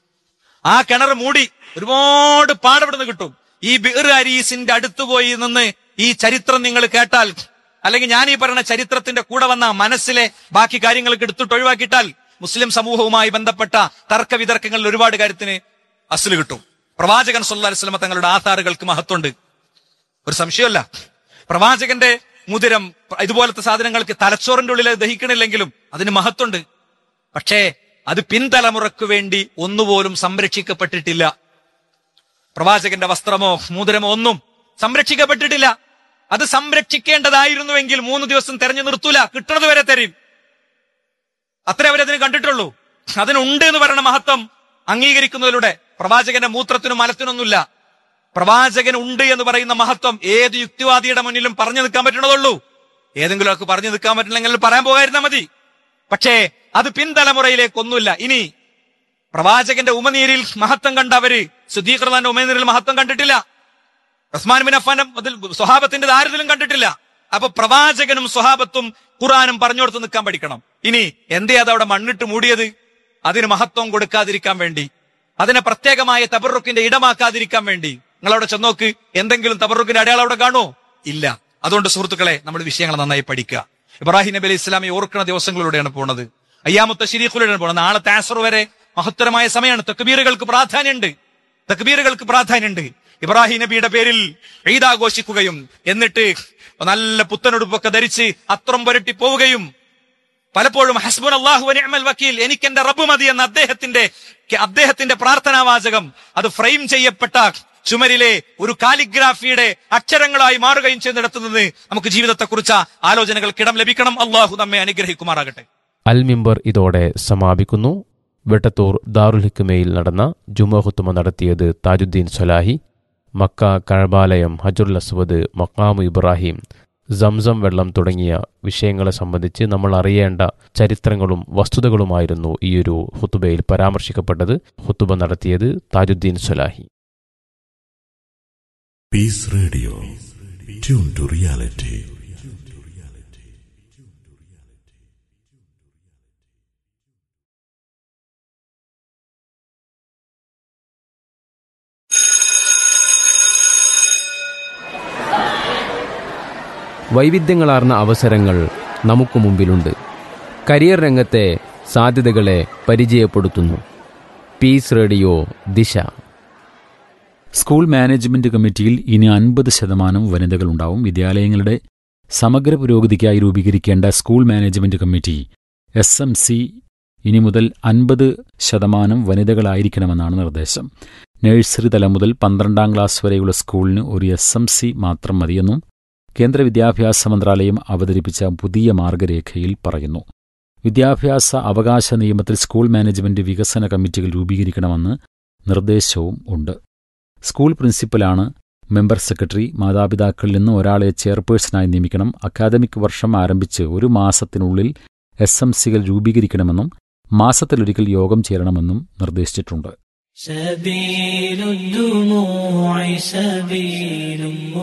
ആ കിണർ മൂടി ഒരുപാട് പാടപ്പെടുന്ന കിട്ടും ഈ ബിർ അരീസിന്റെ അടുത്ത് പോയി നിന്ന് ഈ ചരിത്രം നിങ്ങൾ കേട്ടാൽ അല്ലെങ്കിൽ ഞാൻ ഈ പറയുന്ന ചരിത്രത്തിന്റെ കൂടെ വന്ന മനസ്സിലെ ബാക്കി കാര്യങ്ങൾക്ക് എടുത്തിട്ട് ഒഴിവാക്കിയിട്ടാൽ മുസ്ലിം സമൂഹവുമായി ബന്ധപ്പെട്ട തർക്ക വിതർക്കങ്ങളിൽ ഒരുപാട് കാര്യത്തിന് അസല് കിട്ടും പ്രവാചകൻ സല്ലല്ലാഹു അലൈഹി വസല്ലമ തങ്ങളുടെ ആധാറുകൾക്ക് മഹത്വമുണ്ട് ഒരു സംശയമല്ല പ്രവാചകന്റെ മുതിരം ഇതുപോലത്തെ സാധനങ്ങൾക്ക് തലച്ചോറിന്റെ ഉള്ളിൽ അത് ദഹിക്കണില്ലെങ്കിലും അതിന് മഹത്വമുണ്ട് പക്ഷേ അത് പിൻതലമുറക്ക് വേണ്ടി ഒന്നുപോലും സംരക്ഷിക്കപ്പെട്ടിട്ടില്ല പ്രവാചകന്റെ വസ്ത്രമോ മോതിരമോ ഒന്നും സംരക്ഷിക്കപ്പെട്ടിട്ടില്ല അത് സംരക്ഷിക്കേണ്ടതായിരുന്നുവെങ്കിൽ മൂന്ന് ദിവസം തെരഞ്ഞു നിർത്തൂല കിട്ടുന്നത് വരെ തരും അത്രേ അവരതിന് കണ്ടിട്ടുള്ളൂ അതിനുണ്ട് എന്ന് പറയുന്ന മഹത്വം അംഗീകരിക്കുന്നതിലൂടെ പ്രവാചകന്റെ മൂത്രത്തിനും മലത്തിനൊന്നുമില്ല പ്രവാചകൻ ഉണ്ട് എന്ന് പറയുന്ന മഹത്വം ഏത് യുക്തിവാദിയുടെ മുന്നിലും പറഞ്ഞു നിൽക്കാൻ പറ്റണതുള്ളൂ ഏതെങ്കിലും ഒക്കെ പറഞ്ഞു നിൽക്കാൻ പറ്റില്ലെങ്കിൽ പറയാൻ പോകാതിരുന്നാ മതി പക്ഷേ അത് പിൻതലമുറയിലേക്കൊന്നുമില്ല ഇനി പ്രവാചകന്റെ ഉമനീരിൽ മഹത്വം കണ്ട അവര് സുദീഖ്ലാന്റെ ഉമനീരിൽ മഹത്വം കണ്ടിട്ടില്ല ഉസ്മാൻ ബിൻ അഫാന്റെ അതിൽ സ്വഹാബത്തിന്റെ ആരിലും കണ്ടിട്ടില്ല അപ്പൊ പ്രവാചകനും സ്വഹാബത്തും ഖുറാനും പറഞ്ഞു കൊടുത്ത് നിൽക്കാൻ പഠിക്കണം ഇനി എന്തേ അത് അവിടെ മണ്ണിട്ട് മൂടിയത് അതിന് മഹത്വം കൊടുക്കാതിരിക്കാൻ വേണ്ടി അതിനെ പ്രത്യേകമായ തബറുക്കിന്റെ ഇടമാക്കാതിരിക്കാൻ വേണ്ടി നിങ്ങൾ അവിടെ ചെന്നോക്ക് എന്തെങ്കിലും തബറുക്കിന്റെ അടയാളം അവിടെ കാണുമോ ഇല്ല അതുകൊണ്ട് സുഹൃത്തുക്കളെ നമ്മൾ വിഷയങ്ങൾ നന്നായി പഠിക്കുക ഇബ്രാഹിം നബി അലൈഹി ഇസ്ലാമെ ഓർക്കുന്ന ദിവസങ്ങളിലൂടെയാണ് പോണത് അയ്യാമത്തെ ശരീഖിലൂടെയാണ് പോണത് നാളെ താസർ വരെ മഹത്തരമായ സമയമാണ് തക്ബീറുകൾക്ക് പ്രാധാന്യമുണ്ട് തക്ബീറുകൾക്ക് പ്രാധാന്യമുണ്ട് ഇബ്രാഹിം നബിയുടെ പേരിൽ ഈദ് ആഘോഷിക്കുകയും എന്നിട്ട് നല്ല പുത്തനുടുപ്പൊക്കെ ധരിച്ച് അത്രം പുരട്ടി പോവുകയും പലപ്പോഴും ഹസ്ബുൻ അള്ളാഹു നിഅമൽ വക്കീൽ എനിക്ക് എന്റെ റബ്ബ് മതി എന്ന അദ്ദേഹത്തിന്റെ അദ്ദേഹത്തിന്റെ പ്രാർത്ഥനാവാചകം അത് ഫ്രെയിം ചെയ്യപ്പെട്ട ചുമരിലെ ഒരു കാലിഗ്രാഫിയുടെ അക്ഷരങ്ങളായി മാറുകയും ചെയ്യുന്നിടത്തുനിന്ന് നമുക്ക് ജീവിതത്തെക്കുറിച്ച ആലോചനകൾക്കിടം ലഭിക്കണം അള്ളാഹു നമ്മെ അനുഗ്രഹിക്കുമാറാകട്ടെ അൽ മിമ്പർ ഇതോടെ സമാപിക്കുന്നു വെട്ടത്തൂർ ദാറുൽ ഹിക്കുമയിൽ നടന്ന ജുമഹുത്തുമ നടത്തിയത് താജുദ്ദീൻ സൊലാഹി മക്ക കഴബാലയം ഹജുൽ അസ്വദ് മക്കാമു ഇബ്രാഹിം സംസം വെള്ളം തുടങ്ങിയ വിഷയങ്ങളെ സംബന്ധിച്ച് നമ്മൾ അറിയേണ്ട ചരിത്രങ്ങളും വസ്തുതകളുമായിരുന്നു ഈയൊരു ഹുത്തുബയിൽ പരാമർശിക്കപ്പെട്ടത് ഹുത്തുബ നടത്തിയത് Tajuddin Swalahi Peace Radio. Tune to reality. വൈവിധ്യങ്ങളാർന്ന അവസരങ്ങൾ നമുക്ക് മുമ്പിലുണ്ട് കരിയർ രംഗത്തെ സാധ്യതകളെ പരിചയപ്പെടുത്തുന്നു peace radio Disha school management കമ്മിറ്റിയിൽ ഇനി അൻപത് ശതമാനം വനിതകളുണ്ടാവും വിദ്യാലയങ്ങളുടെ സമഗ്ര പുരോഗതിക്കായി രൂപീകരിക്കേണ്ട school management committee S M C ഇനി മുതൽ അൻപത് ശതമാനം വനിതകളായിരിക്കണമെന്നാണ് നിർദ്ദേശം നഴ്സറി തലം മുതൽ പന്ത്രണ്ടാം ക്ലാസ് വരെയുള്ള സ്കൂളിന് ഒരു എസ് എം സി മാത്രം മതിയെന്നും കേന്ദ്ര വിദ്യാഭ്യാസ മന്ത്രാലയം അവതരിപ്പിച്ച പുതിയ മാർഗരേഖയിൽ പറയുന്നു വിദ്യാഭ്യാസ അവകാശ നിയമത്തിൽ സ്കൂൾ മാനേജ്മെന്റ് വികസന കമ്മിറ്റികൾ രൂപീകരിക്കണമെന്ന് നിർദ്ദേശവും ഉണ്ട് സ്കൂൾ പ്രിൻസിപ്പലാണ് മെമ്പർ സെക്രട്ടറി മാതാപിതാക്കളിൽ നിന്ന് ഒരാളെ ചെയർപേഴ്സണായി നിയമിക്കണം അക്കാദമിക് വർഷം ആരംഭിച്ച് ഒരു മാസത്തിനുള്ളിൽ എസ് എം സികൾ രൂപീകരിക്കണമെന്നും മാസത്തിലൊരിക്കൽ യോഗം ചേരണമെന്നും നിർദ്ദേശിച്ചിട്ടുണ്ട് سبيل الدموع سبيل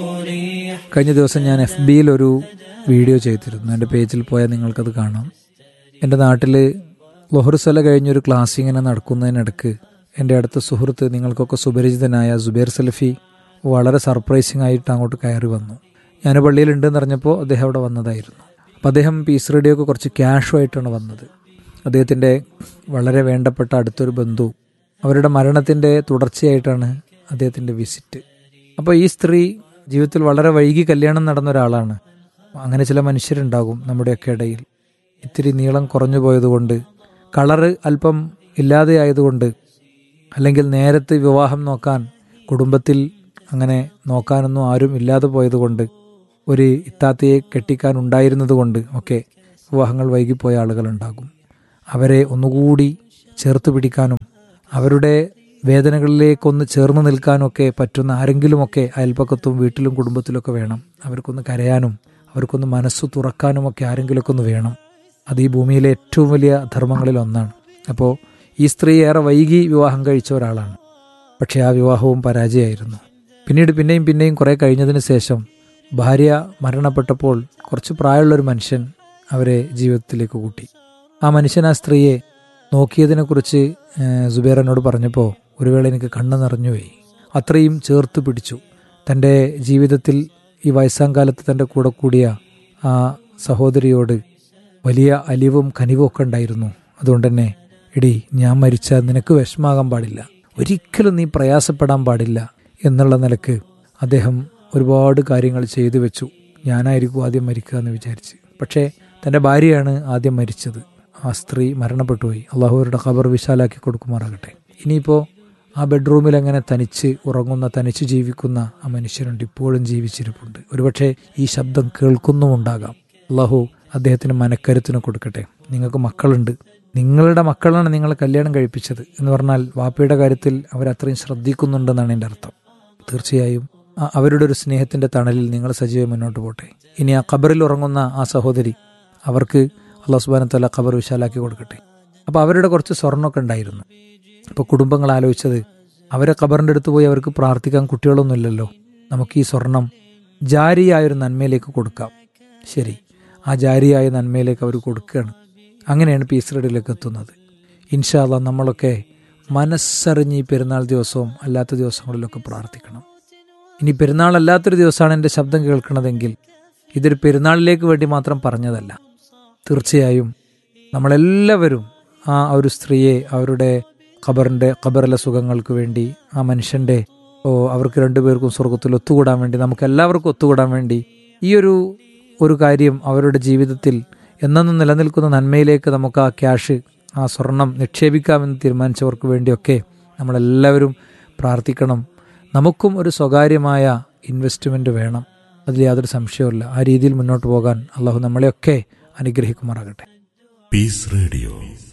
مريح കഴിഞ്ഞ ദിവസം ഞാൻ എഫ് ബിയിൽ ഒരു വീഡിയോ ചെയ്തിരുന്നു എൻ്റെ പേജിൽ പോയാൽ നിങ്ങൾക്കത് കാണാം എൻ്റെ നാട്ടിൽ ലൊഹറുസല കഴിഞ്ഞൊരു ക്ലാസ് ഇങ്ങനെ നടക്കുന്നതിനിടക്ക് എൻ്റെ അടുത്ത സുഹൃത്ത് നിങ്ങൾക്കൊക്കെ സുപരിചിതനായ സുബൈർ സലഫി വളരെ സർപ്രൈസിംഗ് ആയിട്ട് അങ്ങോട്ട് കയറി വന്നു ഞാൻ പള്ളിയിലുണ്ടെന്ന് അറിഞ്ഞപ്പോൾ അദ്ദേഹം അവിടെ വന്നതായിരുന്നു അപ്പോൾ അദ്ദേഹം പീസ് റേഡിയോക്ക് കുറച്ച് ക്യാഷുമായിട്ടാണ് വന്നത് അദ്ദേഹത്തിൻ്റെ വളരെ വേണ്ടപ്പെട്ട അടുത്തൊരു ബന്ധു അവരുടെ മരണത്തിൻ്റെ തുടർച്ചയായിട്ടാണ് അദ്ദേഹത്തിൻ്റെ വിസിറ്റ് അപ്പോൾ ഈ സ്ത്രീ ജീവിതത്തിൽ വളരെ വൈകി കല്യാണം നടന്ന ഒരാളാണ് അങ്ങനെ ചില മനുഷ്യരുണ്ടാകും നമ്മുടെയൊക്കെ ഇടയിൽ ഇത്തിരി നീളം കുറഞ്ഞു പോയതുകൊണ്ട് കളറ് അല്പം ഇല്ലാതെയായതുകൊണ്ട് അല്ലെങ്കിൽ നേരത്തെ വിവാഹം നോക്കാൻ കുടുംബത്തിൽ അങ്ങനെ നോക്കാനൊന്നും ആരും ഇല്ലാതെ പോയതുകൊണ്ട് ഒരു ഇത്താത്തയെ കെട്ടിക്കാൻ ഉണ്ടായിരുന്നതുകൊണ്ട് ഒക്കെ വിവാഹങ്ങൾ വൈകിപ്പോയ ആളുകളുണ്ടാകും അവരെ ഒന്നുകൂടി ചേർത്ത് പിടിക്കാനും അവരുടെ വേദനകളിലേക്കൊന്ന് ചേർന്ന് നിൽക്കാനൊക്കെ പറ്റുന്ന ആരെങ്കിലുമൊക്കെ അയൽപ്പക്കത്തും വീട്ടിലും കുടുംബത്തിലൊക്കെ വേണം അവർക്കൊന്ന് കരയാനും അവർക്കൊന്ന് മനസ്സ് തുറക്കാനുമൊക്കെ ആരെങ്കിലുമൊക്കെ ഒന്ന് വേണം അത് ഈ ഭൂമിയിലെ ഏറ്റവും വലിയ ധർമ്മങ്ങളിൽ ഒന്നാണ് അപ്പോൾ ഈ സ്ത്രീ ഏറെ വൈകി വിവാഹം കഴിച്ച ഒരാളാണ് പക്ഷേ ആ വിവാഹവും പരാജയമായിരുന്നു പിന്നീട് പിന്നെയും പിന്നെയും കുറേ കഴിഞ്ഞതിന് ശേഷം ഭാര്യ മരണപ്പെട്ടപ്പോൾ കുറച്ച് പ്രായമുള്ളൊരു മനുഷ്യൻ അവരെ ജീവിതത്തിലേക്ക് കൂട്ടി ആ മനുഷ്യൻ ആ സ്ത്രീയെ നോക്കിയതിനെക്കുറിച്ച് ഏഹ്, സുബൈർ എന്നോട് പറഞ്ഞപ്പോൾ ഒരു വേള എനിക്ക് കണ്ണ് നിറഞ്ഞുപോയി അത്രയും ചേർത്ത് പിടിച്ചു തൻ്റെ ജീവിതത്തിൽ ഈ വയസ്സാം കാലത്ത് തൻ്റെ കൂടെ കൂടിയ ആ സഹോദരിയോട് വലിയ അലിവും കനിവും ഒക്കെ ഉണ്ടായിരുന്നു അതുകൊണ്ട് തന്നെ എടി ഞാൻ മരിച്ചാൽ നിനക്ക് വിഷമാകാൻ പാടില്ല ഒരിക്കലും നീ പ്രയാസപ്പെടാൻ പാടില്ല എന്നുള്ള നിലക്ക് അദ്ദേഹം ഒരുപാട് കാര്യങ്ങൾ ചെയ്തു വെച്ചു ഞാനായിരിക്കും ആദ്യം മരിക്കുക എന്ന് വിചാരിച്ച് പക്ഷേ തൻ്റെ ഭാര്യയാണ് ആദ്യം മരിച്ചത് ആ സ്ത്രീ മരണപ്പെട്ടുപോയി അള്ളാഹുവരുടെ ഖബർ വിശാലാക്കി കൊടുക്കുമാറാകട്ടെ ഇനിയിപ്പോൾ ആ ബെഡ്റൂമിൽ അങ്ങനെ തനിച്ച് ഉറങ്ങുന്ന തനിച്ച് ജീവിക്കുന്ന ആ മനുഷ്യരുണ്ട് ഇപ്പോഴും ജീവിച്ചിരിപ്പുണ്ട് ഒരുപക്ഷെ ഈ ശബ്ദം കേൾക്കുന്നുമുണ്ടാകാം അള്ളാഹു അദ്ദേഹത്തിന് മനക്കരുത്തിന് കൊടുക്കട്ടെ നിങ്ങൾക്ക് മക്കളുണ്ട് നിങ്ങളുടെ മക്കളാണ് നിങ്ങളെ കല്യാണം കഴിപ്പിച്ചത് എന്ന് പറഞ്ഞാൽ വാപ്പയുടെ കാര്യത്തിൽ അവരത്രയും ശ്രദ്ധിക്കുന്നുണ്ടെന്നാണ് എൻ്റെ അർത്ഥം തീർച്ചയായും ആ- അവരുടെ ഒരു സ്നേഹത്തിന്റെ തണലിൽ നിങ്ങൾ സജീവം മുന്നോട്ട് പോട്ടെ ഇനി ആ ഖബറിൽ ഉറങ്ങുന്ന ആ സഹോദരി അവർക്ക് അള്ളാഹു സുബാന തല ഖബർ വിശാലാക്കി കൊടുക്കട്ടെ അപ്പോൾ അവരുടെ കുറച്ച് സ്വർണ്ണമൊക്കെ ഉണ്ടായിരുന്നു അപ്പോൾ കുടുംബങ്ങൾ ആലോചിച്ചത് അവരെ ഖബറിൻ്റെ അടുത്ത് പോയി അവർക്ക് പ്രാർത്ഥിക്കാൻ കുട്ടികളൊന്നുമില്ലല്ലോ നമുക്ക് ഈ സ്വർണം ജാരിയായൊരു നന്മയിലേക്ക് കൊടുക്കാം ശരി ആ ജാരിയായ നന്മയിലേക്ക് അവർ കൊടുക്കുകയാണ് അങ്ങനെയാണ് പീസ് റെഡിലേക്ക് എത്തുന്നത് ഇൻഷാല്ല നമ്മളൊക്കെ മനസ്സറിഞ്ഞ് ഈ പെരുന്നാൾ ദിവസവും അല്ലാത്ത ദിവസങ്ങളിലൊക്കെ പ്രാർത്ഥിക്കണം ഇനി പെരുന്നാൾ അല്ലാത്തൊരു ദിവസമാണ് എൻ്റെ ശബ്ദം കേൾക്കുന്നതെങ്കിൽ ഇതൊരു പെരുന്നാളിലേക്ക് വേണ്ടി മാത്രം പറഞ്ഞതല്ല തീർച്ചയായും നമ്മളെല്ലാവരും ആ ഒരു സ്ത്രീയെ അവരുടെ ഖബറിൻ്റെ ഖബറിലെ സുഖങ്ങൾക്ക് വേണ്ടി ആ മനുഷ്യൻ്റെ ഓ അവർക്ക് രണ്ടുപേർക്കും സ്വർഗത്തിൽ ഒത്തുകൂടാൻ വേണ്ടി നമുക്ക് എല്ലാവർക്കും ഒത്തുകൂടാൻ വേണ്ടി ഈ ഒരു ഒരു കാര്യം അവരുടെ ജീവിതത്തിൽ എന്നെന്നും നിലനിൽക്കുന്ന നന്മയിലേക്ക് നമുക്ക് ആ ക്യാഷ് ആ സ്വർണം നിക്ഷേപിക്കാമെന്ന് തീരുമാനിച്ചവർക്ക് വേണ്ടിയൊക്കെ നമ്മളെല്ലാവരും പ്രാർത്ഥിക്കണം നമുക്കും ഒരു സ്വകാര്യമായ ഇൻവെസ്റ്റ്മെന്റ് വേണം അതിൽ യാതൊരു സംശയവുമില്ല ആ രീതിയിൽ മുന്നോട്ട് പോകാൻ അള്ളാഹു നമ്മളെയൊക്കെ അനുഗ്രഹിക്കുമാറാകട്ടെ Peace Radio.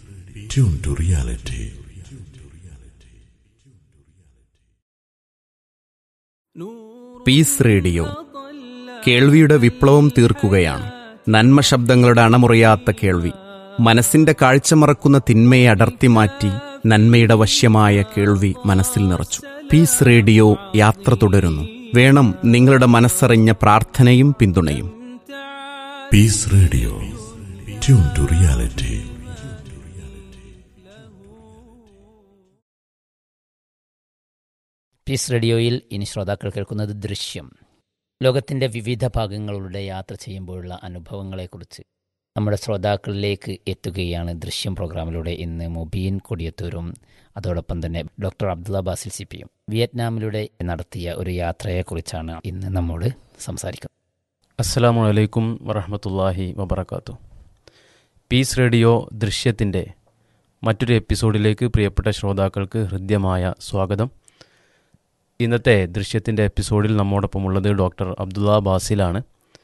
Tune to reality. Peace radio കേൾവിയുടെ വിപ്ലവം തീർക്കുകയാണ് നന്മ ശബ്ദങ്ങളുടെ അണമുറിയാത്ത കേൾവി മനസ്സിന്റെ കാഴ്ച മറക്കുന്ന തിന്മയെ അടർത്തി മാറ്റി നന്മയുടെ വശ്യമായ കേൾവി മനസ്സിൽ നിറച്ചു പീസ് റേഡിയോ യാത്ര തുടരുന്നു വേണം നിങ്ങളുടെ മനസ്സറിഞ്ഞ പ്രാർത്ഥനയും പിന്തുണയും Peace Radio. Tune to reality. Peace റേഡിയോയിൽ ഇനി ശ്രോതാക്കൾ കേൾക്കുന്നത് ദൃശ്യം ലോകത്തിൻ്റെ വിവിധ ഭാഗങ്ങളിലൂടെ യാത്ര ചെയ്യുമ്പോഴുള്ള അനുഭവങ്ങളെക്കുറിച്ച് നമ്മുടെ ശ്രോതാക്കളിലേക്ക് എത്തുകയാണ് ദൃശ്യം പ്രോഗ്രാമിലൂടെ ഇന്ന് മുബീൻ കൊടിയത്തൂരും അതോടൊപ്പം തന്നെ ഡോക്ടർ അബ്ദുള്ള ബാസിൽ സിപ്പിയും വിയറ്റ്നാമിലൂടെ നടത്തിയ ഒരു യാത്രയെക്കുറിച്ചാണ് ഇന്ന് നമ്മോട് സംസാരിക്കുന്നത് അസ്സലാമു അലൈക്കും വറഹമത്തല്ലാഹി വബർക്കാത്തു പീസ് റേഡിയോ ദൃശ്യത്തിൻ്റെ മറ്റൊരു എപ്പിസോഡിലേക്ക് പ്രിയപ്പെട്ട ശ്രോതാക്കൾക്ക് ഹൃദ്യമായ സ്വാഗതം ഇന്നത്തെ ദൃശ്യത്തിൻ്റെ എപ്പിസോഡിൽ നമ്മോടൊപ്പമുള്ളത് ഡോക്ടർ അബ്ദുള്ള ബാസിലാണ്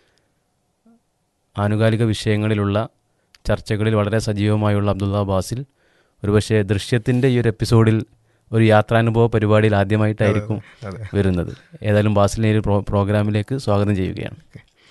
ആനുകാലിക വിഷയങ്ങളിലുള്ള ചർച്ചകളിൽ വളരെ സജീവമായുള്ള അബ്ദുള്ള ബാസിൽ ഒരുപക്ഷെ ദൃശ്യത്തിൻ്റെ ഈ ഒരു എപ്പിസോഡിൽ ഒരു യാത്രാനുഭവ പരിപാടിയിൽ ആദ്യമായിട്ടായിരിക്കും വരുന്നത് ഏതായാലും ബാസിലിനെ ഈ ഒരു പ്രോ പ്രോഗ്രാമിലേക്ക് സ്വാഗതം ചെയ്യുകയാണ്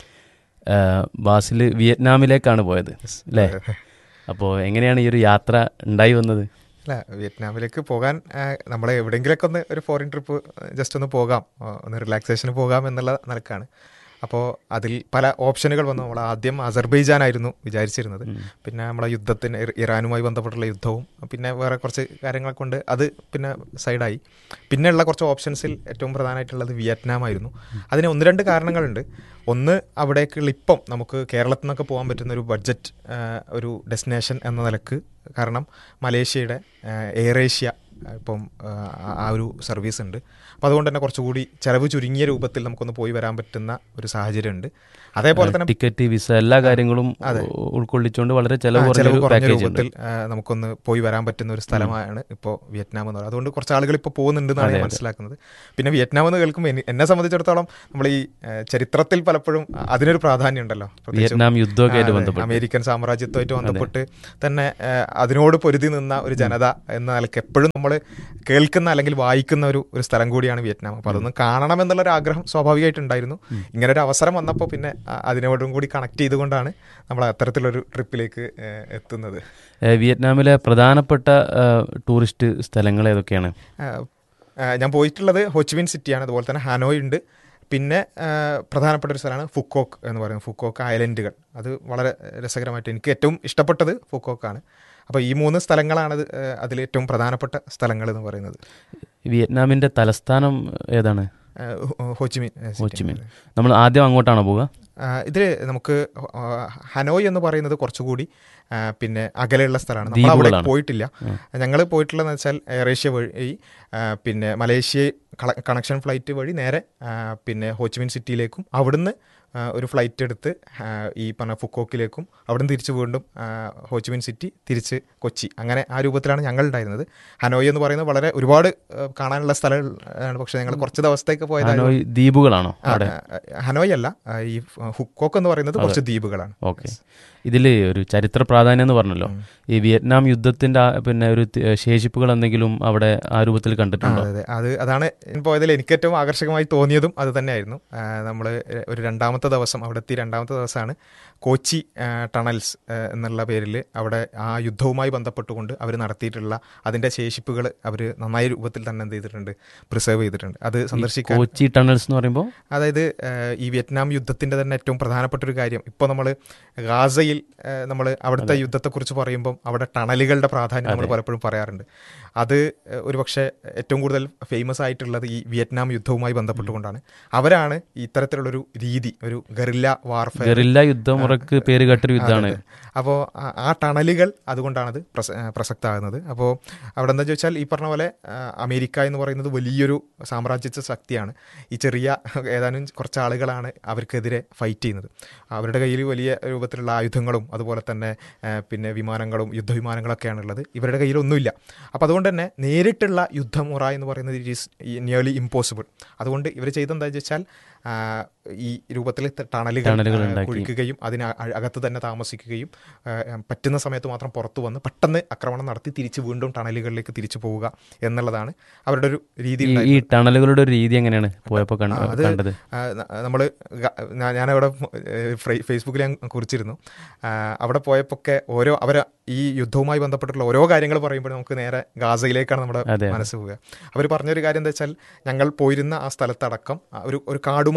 ആ, ബാസിൽ വിയറ്റ്നാമിലേക്കാണ് പോയത് അല്ലേ അപ്പോൾ എങ്ങനെയാണ് ഈ ഒരു യാത്ര ഉണ്ടായി വന്നത് അല്ല വിയറ്റ്നാമിലേക്ക് പോകാൻ ആ, നമ്മളെ എവിടെയെങ്കിലൊക്കെ ഒന്ന് ഒരു ഫോറിൻ ട്രിപ്പ് ജസ്റ്റ് ഒന്ന് പോകാം ആ, ഒന്ന് റിലാക്സേഷന് പോകാം എന്നുള്ള നിലക്കാണ് അപ്പോൾ അതിൽ പല ഓപ്ഷനുകൾ വന്നു നമ്മൾ ആദ്യം അസർബൈജാൻ ആയിരുന്നു വിചാരിച്ചിരുന്നത് പിന്നെ നമ്മളെ യുദ്ധത്തിന് ഇറ- ഇറാനുമായി ബന്ധപ്പെട്ടുള്ള യുദ്ധവും പിന്നെ വേറെ കുറച്ച് കാര്യങ്ങൾ കൊണ്ട് അത് പിന്നെ സൈഡായി പിന്നെയുള്ള കുറച്ച് ഓപ്ഷൻസിൽ ഏറ്റവും പ്രധാനമായിട്ടുള്ളത് വിയറ്റ്നാം ആയിരുന്നു അതിന് ഒന്ന് രണ്ട് കാരണങ്ങളുണ്ട് ഒന്ന് അവിടേക്കുള്ള ഇപ്പം നമുക്ക് കേരളത്തിൽ നിന്നൊക്കെ പോകാൻ പറ്റുന്ന ഒരു ബഡ്ജറ്റ് ഒരു ഡെസ്റ്റിനേഷൻ എന്ന നിലക്ക് കാരണം മലേഷ്യയുടെ എയർ ഏഷ്യ ആ, ഇപ്പം ആ, ആ ഒരു സർവീസ് ഉണ്ട് അപ്പോൾ അതുകൊണ്ട് തന്നെ കുറച്ചുകൂടി ചിലവ് ചുരുങ്ങിയ രൂപത്തിൽ നമുക്കൊന്ന് പോയി വരാൻ പറ്റുന്ന ഒരു സാഹചര്യമുണ്ട് അതേപോലെ തന്നെ ടിക്കറ്റ് വിസ എല്ലാ കാര്യങ്ങളും ഉൾക്കൊള്ളിച്ചുകൊണ്ട് വളരെ ചെലവ് ആ, കുറഞ്ഞ ചെലവ് ഒരു കുറഞ്ഞ പാക്കേജ് ഉണ്ട് രൂപത്തിൽ ആ, നമുക്കൊന്ന് പോയി വരാൻ പറ്റുന്ന ഒരു സ്ഥലമാണ് ഇപ്പോൾ വിയറ്റ്നാം എന്ന് പറയുന്നത് അതുകൊണ്ട് കുറച്ച് ആളുകൾ ഇപ്പോൾ പോകുന്നുണ്ടെന്നാണ് ഞാൻ മനസ്സിലാക്കുന്നത് പിന്നെ വിയറ്റ്നാം എന്ന് കേൾക്കുമ്പോൾ എനി- എന്നെ സംബന്ധിച്ചിടത്തോളം നമ്മൾ ഈ ആ, ചരിത്രത്തിൽ പലപ്പോഴും അതിനൊരു പ്രാധാന്യം ഉണ്ടല്ലോ പ്രത്യേകിച്ചും, വിയറ്റ്നാം യുദ്ധമൊക്കെ ആയിട്ട് ആ, അതെ, ബന്ധപ്പെട്ട്. അമേരിക്കൻ സാമ്രാജ്യത്വമായിട്ട് ബന്ധപ്പെട്ട് തന്നെ ആ, അതിനോട് പൊരുതി നിന്ന ഒരു ജനത എന്ന നിലയ്ക്ക് എപ്പോഴും നമ്മൾ കേൾക്കുന്ന അല്ലെങ്കിൽ വായിക്കുന്ന ഒരു ഒരു സ്ഥലം കൂടിയാണ് വിയറ്റ്നാം അപ്പോൾ അതൊന്ന് കാണണം എന്നുള്ളൊരു ആഗ്രഹം സ്വാഭാവികമായിട്ടുണ്ടായിരുന്നു ഇങ്ങനെ ഒരു അവസരം വന്നപ്പോൾ പിന്നെ ആ, അതിനോടും കൂടി കണക്ട് ചെയ്തുകൊണ്ടാണ് നമ്മൾ അത്തരത്തിലൊരു ട്രിപ്പിലേക്ക് ആ, എത്തുന്നത് ഏ, വിയറ്റ്നാമിലെ പ്രധാനപ്പെട്ട ആ, ടൂറിസ്റ്റ് സ്ഥലങ്ങൾ ഏതൊക്കെയാണ് ആ, ആ, ഞാൻ പോയിട്ടുള്ളത് ഹോച്ചിമിൻ സിറ്റിയാണ് അതുപോലെ തന്നെ ഹാനോയ് ഉണ്ട് പിന്നെ ആ, പ്രധാനപ്പെട്ട ഒരു സ്ഥലമാണ് ഫുക്കോക്ക് എന്ന് പറയുന്നത് ഫുക്കോക്ക് ഐലൻഡുകൾ അത് വളരെ രസകരമായിട്ട് എനിക്ക് ഏറ്റവും ഇഷ്ടപ്പെട്ടത് ഫുക്കോക്കാണ് അപ്പോൾ ഈ മൂന്ന് സ്ഥലങ്ങളാണ് ഇത്, ആ, അതിൽ ഏറ്റവും പ്രധാനപ്പെട്ട സ്ഥലങ്ങൾ എന്ന് പറയുന്നത് വിയറ്റ്നാമിൻ്റെ തലസ്ഥാനം ഏതാണ് ആ, ഹോ- ഹോച്ചിമിൻ ആ, സിറ്റി ഹോച്ചിമിൻ എന്ന് നമ്മൾ ആദ്യം അങ്ങോട്ടാണോ പോവുക ഇതിൽ നമുക്ക് ആ, ഹനോയ് എന്ന് പറയുന്നത് കുറച്ചുകൂടി ആ, പിന്നെ അകലെയുള്ള സ്ഥലമാണ് നമ്മൾ അവിടെ ദ്വീപുകളാണ്. പോയിട്ടില്ല ഞങ്ങൾ പോയിട്ടുള്ളതെന്ന് വെച്ചാൽ എയറേഷ്യ വഴി ആ, പിന്നെ മലേഷ്യ കള- കണക്ഷൻ ഫ്ലൈറ്റ് വഴി നേരെ ആ, പിന്നെ ഹോച്ചിമിൻ സിറ്റിയിലേക്കും അവിടുന്ന് ആ, ഒരു ഫ്ലൈറ്റ് എടുത്ത് ആ, ഈ പറഞ്ഞ ഫുക്കോക്കിലേക്കും അവിടുന്ന് തിരിച്ച് വീണ്ടും ആ, ഹോച്ചിമിൻ സിറ്റി തിരിച്ച് കൊച്ചി അങ്ങനെ ആ രൂപത്തിലാണ് ഞങ്ങൾ ഉണ്ടായിരുന്നത് ഹനോയ് എന്ന് പറയുന്നത് വളരെ ഒരുപാട് ആ, കാണാനുള്ള സ്ഥലമാണ് പക്ഷേ ഞങ്ങൾ കുറച്ച് ദിവസത്തേക്ക് പോയതായിരുന്നു ഹനോയ് ദ്വീപുകളാണോ ആ, അവിടെ ആ, ഹനോയ് അല്ല ആ, ഈ ഹുക്കോക്ക് എന്ന് പറയുന്നത് കുറച്ച് ദ്വീപുകളാണ് ഓക്കെ ഇതിൽ ഒരു ചരിത്ര പ്രാധാന്യം എന്ന് പറഞ്ഞല്ലോ ഈ വിയറ്റ്നാം യുദ്ധത്തിന്റെ ആ, പിന്നെ ഒരു തി- ശേഷിപ്പുകൾ എന്തെങ്കിലും അവിടെ ആ രൂപത്തിൽ ആ, കണ്ടിട്ടുണ്ടോ അതെ അത് അതാണ് ഞാൻ പോയതിൽ എനിക്ക് ഏറ്റവും ആകർഷകമായി തോന്നിയതും അത് തന്നെയായിരുന്നു നമ്മൾ ഒരു രണ്ടാമത്തെ ദിവസം അവിടെ എത്തി രണ്ടാമത്തെ ദിവസമാണ് കോച്ചി ആ, ടണൽസ് ആ, എന്നുള്ള പേരിൽ അവിടെ ആ യുദ്ധവുമായി ബന്ധപ്പെട്ടുകൊണ്ട് അവർ നടത്തിയിട്ടുള്ള അതിൻ്റെ ശേഷിപ്പുകൾ അവർ നന്നായ രൂപത്തിൽ തന്നെ എന്ത് ചെയ്തിട്ടുണ്ട് പ്രിസർവ് ചെയ്തിട്ടുണ്ട് അത് സന്ദർശിക്കാൻ കോച്ചി ടണൽസ് എന്ന് പറയുമ്പോൾ അതായത് ഏഹ്, ഈ വിയറ്റ്നാം യുദ്ധത്തിന്റെ തന്നെ ഏറ്റവും പ്രധാനപ്പെട്ട ഒരു കാര്യം ഇപ്പോൾ നമ്മൾ ഗാസയിൽ നമ്മൾ അവിടുത്തെ യുദ്ധത്തെക്കുറിച്ച് പറയുമ്പം അവിടെ ടണലുകളുടെ പ്രാധാന്യം നമ്മൾ പലപ്പോഴും പറയാറുണ്ട് അത് ഏഹ്, ഒരുപക്ഷെ ഏറ്റവും കൂടുതൽ ഫേമസ് ആയിട്ടുള്ളത് ഈ വിയറ്റ്നാം യുദ്ധവുമായി ബന്ധപ്പെട്ടുകൊണ്ടാണ് അവരാണ് ഇത്തരത്തിലുള്ളൊരു രീതി ഒരു ഗറില്ല വാർഫെയർ ഗറില്ല യുദ്ധമുറക്ക് പേര് കേട്ടൊരു യുദ്ധമാണ് അപ്പോൾ ആ ടണലുകൾ അതുകൊണ്ടാണത് പ്രസ ആ, പ്രസക്തമാകുന്നത് അപ്പോൾ അവിടെ എന്താ ചോദിച്ചാൽ ഈ പറഞ്ഞ പോലെ ആ, അമേരിക്ക എന്ന് പറയുന്നത് വലിയൊരു സാമ്രാജ്യത്വ ശക്തിയാണ് ഈ ചെറിയ ഏതാനും കുറച്ച് ആളുകളാണ് അവർക്കെതിരെ ഫൈറ്റ് ചെയ്യുന്നത് അവരുടെ കയ്യിൽ വലിയ രൂപത്തിലുള്ള ആയുധങ്ങളും അതുപോലെ തന്നെ ആ, പിന്നെ വിമാനങ്ങളും യുദ്ധവിമാനങ്ങളൊക്കെയാണ് ഉള്ളത് ഇവരുടെ കയ്യിലൊന്നുമില്ല അപ്പോൾ അതുകൊണ്ട് തന്നെ നേരിട്ടുള്ള യുദ്ധമുറ എന്ന് പറയുന്നത് ഇറ്റ് ഈസ് നിയർലി ഇമ്പോസിബിൾ അതുകൊണ്ട് ഇവർ ചെയ്തെന്താ വെച്ചാൽ ആ, ഈ രൂപത്തിൽ ടണലുകൾ ടണലുകൾ ആ, ഉണ്ടാക്കി. കുഴിക്കുകയും അതിന് അ- അകത്ത് തന്നെ താമസിക്കുകയും ആ, പറ്റുന്ന സമയത്ത് മാത്രം പുറത്തു വന്ന് പെട്ടെന്ന് ആക്രമണം നടത്തി തിരിച്ച് വീണ്ടും ടണലുകളിലേക്ക് തിരിച്ചു പോവുക എന്നുള്ളതാണ് അവരുടെ ഒരു രീതി ഈ- ഈ ഉണ്ടായിരുന്നത്. ടണലുകളുടെ ഒരു രീതി എങ്ങനെയാണ് പോയപ്പോൾ ആ, കണ്ട- അത് കണ്ടത് നമ്മൾ ഞാനവിടെ ഫേസ്ബുക്കിൽ ഞാൻ കുറിച്ചിരുന്നു ആ, അവിടെ പോയപ്പോഴൊക്കെ ഓരോ അവർ ഈ യുദ്ധവുമായി ബന്ധപ്പെട്ടിട്ടുള്ള ഓരോ കാര്യങ്ങൾ പറയുമ്പോൾ നമുക്ക് നേരെ ഗാസയിലേക്കാണ് നമ്മുടെ അതെ. മനസ്സ് പോവുക അവർ പറഞ്ഞൊരു കാര്യം എന്താ വെച്ചാൽ ഞങ്ങൾ പോയിരുന്ന ആ സ്ഥലത്തടക്കം ആ, ഒരു ഒരു കാടുമായി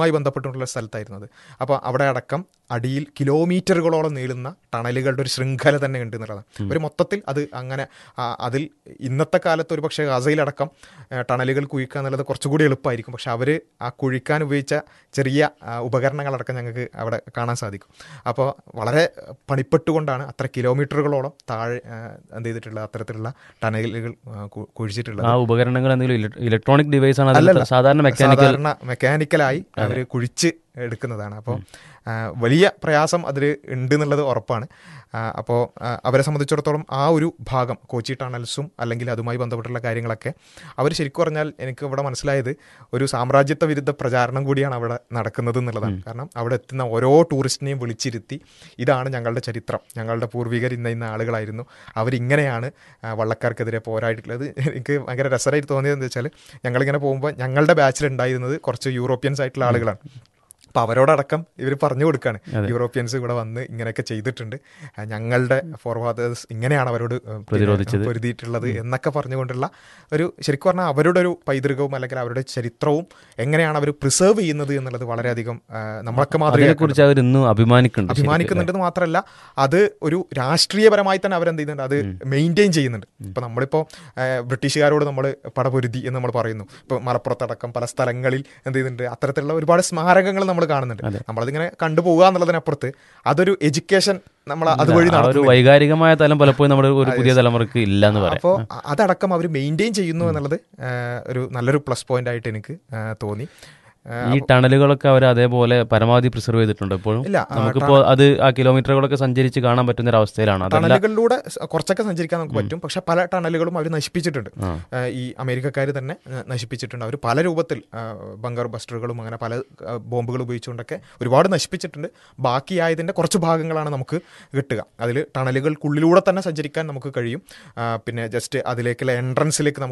അതുമായി ബന്ധപ്പെട്ടുള്ള സ്ഥലത്തായിരുന്നു അത് അപ്പോൾ അവിടെ അടക്കം അടിയിൽ കിലോമീറ്ററുകളോളം നീളുന്ന ടണലുകളുടെ ഒരു ശൃംഖല തന്നെ ഉണ്ട് എന്നുള്ളതാണ് ഒരു മൊത്തത്തിൽ അത് അങ്ങനെ ആ, അതിൽ ഇന്നത്തെ കാലത്ത് ഒരു പക്ഷേ ഗാസയിലടക്കം ആ, ടണലുകൾ കുഴിക്കുക എന്നുള്ളത് കുറച്ചുകൂടി എളുപ്പമായിരിക്കും പക്ഷെ അവർ ആ കുഴിക്കാൻ ഉപയോഗിച്ച ചെറിയ ആ, ഉപകരണങ്ങളടക്കം ഞങ്ങൾക്ക് അവിടെ കാണാൻ സാധിക്കും അപ്പോൾ വളരെ പണിപ്പെട്ടുകൊണ്ടാണ് അത്ര കിലോമീറ്ററുകളോളം താഴെ ആ, എന്ത് ചെയ്തിട്ടുള്ള അത്തരത്തിലുള്ള ടണലുകൾ ആ, കു- കുഴിച്ചിട്ടുള്ളത് ആ ഉപകരണങ്ങൾ എന്തെങ്കിലും ഇലക്ട്രോണിക് ഡിവൈസ് ആണ് അല്ലല്ല. അതിൽ സാധാരണ മെക്കാനിക്കൽ സാധാരണ മെക്കാനിക്കലായി അവർ കുഴിച്ച് എടുക്കുന്നതാണ് അപ്പോൾ വലിയ പ്രയാസം അതിൽ ഉണ്ട് എന്നുള്ളത് ഉറപ്പാണ് അപ്പോൾ അവരെ സംബന്ധിച്ചിടത്തോളം ആ ഒരു ഭാഗം കോച്ചി ടണൽസും അല്ലെങ്കിൽ അതുമായി ബന്ധപ്പെട്ടുള്ള കാര്യങ്ങളൊക്കെ അവർ ശരിക്കും പറഞ്ഞാൽ എനിക്ക് ഇവിടെ മനസ്സിലായത് ഒരു സാമ്രാജ്യത്വ വിരുദ്ധ പ്രചാരണം കൂടിയാണ് അവിടെ നടക്കുന്നത് എന്നുള്ളതാണ് കാരണം അവിടെ എത്തുന്ന ഓരോ ടൂറിസ്റ്റിനെയും വിളിച്ചിരുത്തി ഇതാണ് ഞങ്ങളുടെ ചരിത്രം ഞങ്ങളുടെ പൂർവികർ ഇന്ന ഇന്ന ആളുകളായിരുന്നു അവരിങ്ങനെയാണ് ആ, വള്ളക്കാർക്കെതിരെ പോരായിട്ടുള്ളത് എനിക്ക് ഭയങ്കര രസമായിട്ട് തോന്നിയത് എന്താ വെച്ചാൽ ഞങ്ങളിങ്ങനെ പോകുമ്പോൾ ഞങ്ങളുടെ ബാച്ചിൽ ഉണ്ടായിരുന്നത് കുറച്ച് യൂറോപ്യൻസ് ആയിട്ടുള്ള ആളുകളാണ് അപ്പോൾ അവരോടടക്കം ഇവർ പറഞ്ഞു കൊടുക്കുകയാണ് യൂറോപ്യൻസ് ഇവിടെ വന്ന് ഇങ്ങനെയൊക്കെ ചെയ്തിട്ടുണ്ട് ആ, ഞങ്ങളുടെ ഫോർവാദേഴ്സ് ഇങ്ങനെയാണ് അവരോട് ഏഹ്, പിന്നെ പ്രതിരോധിച്ചത്. പൊരുതിയിട്ടുള്ളത് എന്നൊക്കെ പറഞ്ഞുകൊണ്ടുള്ള ഒരു ശരിക്കും പറഞ്ഞാൽ അവരുടെ ഒരു പൈതൃകവും അല്ലെങ്കിൽ അവരുടെ ചരിത്രവും എങ്ങനെയാണ് അവർ പ്രിസർവ് ചെയ്യുന്നത് എന്നുള്ളത് വളരെയധികം ആ, നമ്മളൊക്കെ അതിനെ മാതൃക കുറിച്ച് അവർ ഇന്നും അഭിമാനിക്കുന്നുണ്ട് ശരിക്കും. അഭിമാനിക്കുന്നുണ്ടെന്ന് മാത്രമല്ല അത് ഒരു രാഷ്ട്രീയപരമായി തന്നെ അവരെന്ത് ചെയ്യുന്നുണ്ട് അത് മെയിൻറ്റെയിൻ ചെയ്യുന്നുണ്ട് ഇപ്പൊ നമ്മളിപ്പോ ആ, ബ്രിട്ടീഷുകാരോട് നമ്മൾ പടപൊരുതി എന്ന് നമ്മൾ പറയുന്നു ഇപ്പൊ മലപ്പുറത്തടക്കം പല സ്ഥലങ്ങളിൽ എന്ത് ചെയ്യുന്നുണ്ട് അത്തരത്തിലുള്ള ഒരുപാട് സ്മാരകങ്ങൾ നമ്മൾ കാണുന്നുണ്ട് നമ്മളതിങ്ങനെ കണ്ടുപോകുക എന്നുള്ളതിനപ്പുറത്ത് അതൊരു എഡ്യൂക്കേഷൻ നമ്മൾ അതുവഴി ആ ഒരു നടത്തുന്നു വൈകാരികമായ തലം പലപ്പോഴും നമ്മുടെ ഒരു പുതിയ തലമുറക്ക് ഇല്ല എന്ന് പറയാം അപ്പോൾ അതടക്കം അവർ മെയിൻറ്റെയിൻ ചെയ്യുന്നു എന്നുള്ളത് ആ, ഒരു നല്ലൊരു പ്ലസ് പോയിന്റ് ആയിട്ട് എനിക്ക് ആ, തോന്നി ആ, ഈ ടണലുകളൊക്കെ അവർ അതേപോലെ പരമാവധി പ്രിസർവ് ചെയ്തിട്ടുണ്ട് ഇപ്പോഴും ഇല്ല, ആ, നമുക്കിപ്പോ അത് ആ കിലോമീറ്ററുകളൊക്കെ സഞ്ചരിച്ച് കാണാൻ പറ്റുന്ന ഒരു അവസ്ഥയിലാണ് അതല്ല ടണലുകളിലൂടെ സ- കുറച്ചൊക്കെ സഞ്ചരിക്കാൻ നമുക്ക് പറ്റും പക്ഷെ പല ടണലുകളും അവർ നശിപ്പിച്ചിട്ടുണ്ട് ആ, ഈ അമേരിക്കക്കാർ തന്നെ ആ, നശിപ്പിച്ചിട്ടുണ്ട് അവർ പല രൂപത്തിൽ ആ, ബങ്കർ ബസ്റ്ററുകളും അങ്ങനെ പല ആ, ബോംബുകൾ ഉപയോഗിച്ചുകൊണ്ടൊക്കെ ഒരുപാട് നശിപ്പിച്ചിട്ടുണ്ട് ബാക്കിയായതിൻ്റെ കുറച്ച് ഭാഗങ്ങളാണ് നമുക്ക് കിട്ടുക അതിൽ ടണലുകൾക്കുള്ളിലൂടെ തന്നെ സഞ്ചരിക്കാൻ നമുക്ക് കഴിയും ആ, പിന്നെ ജസ്റ്റ് അതിലേക്കുള്ള എൻട്രൻസിലേക്ക് നമുക്ക്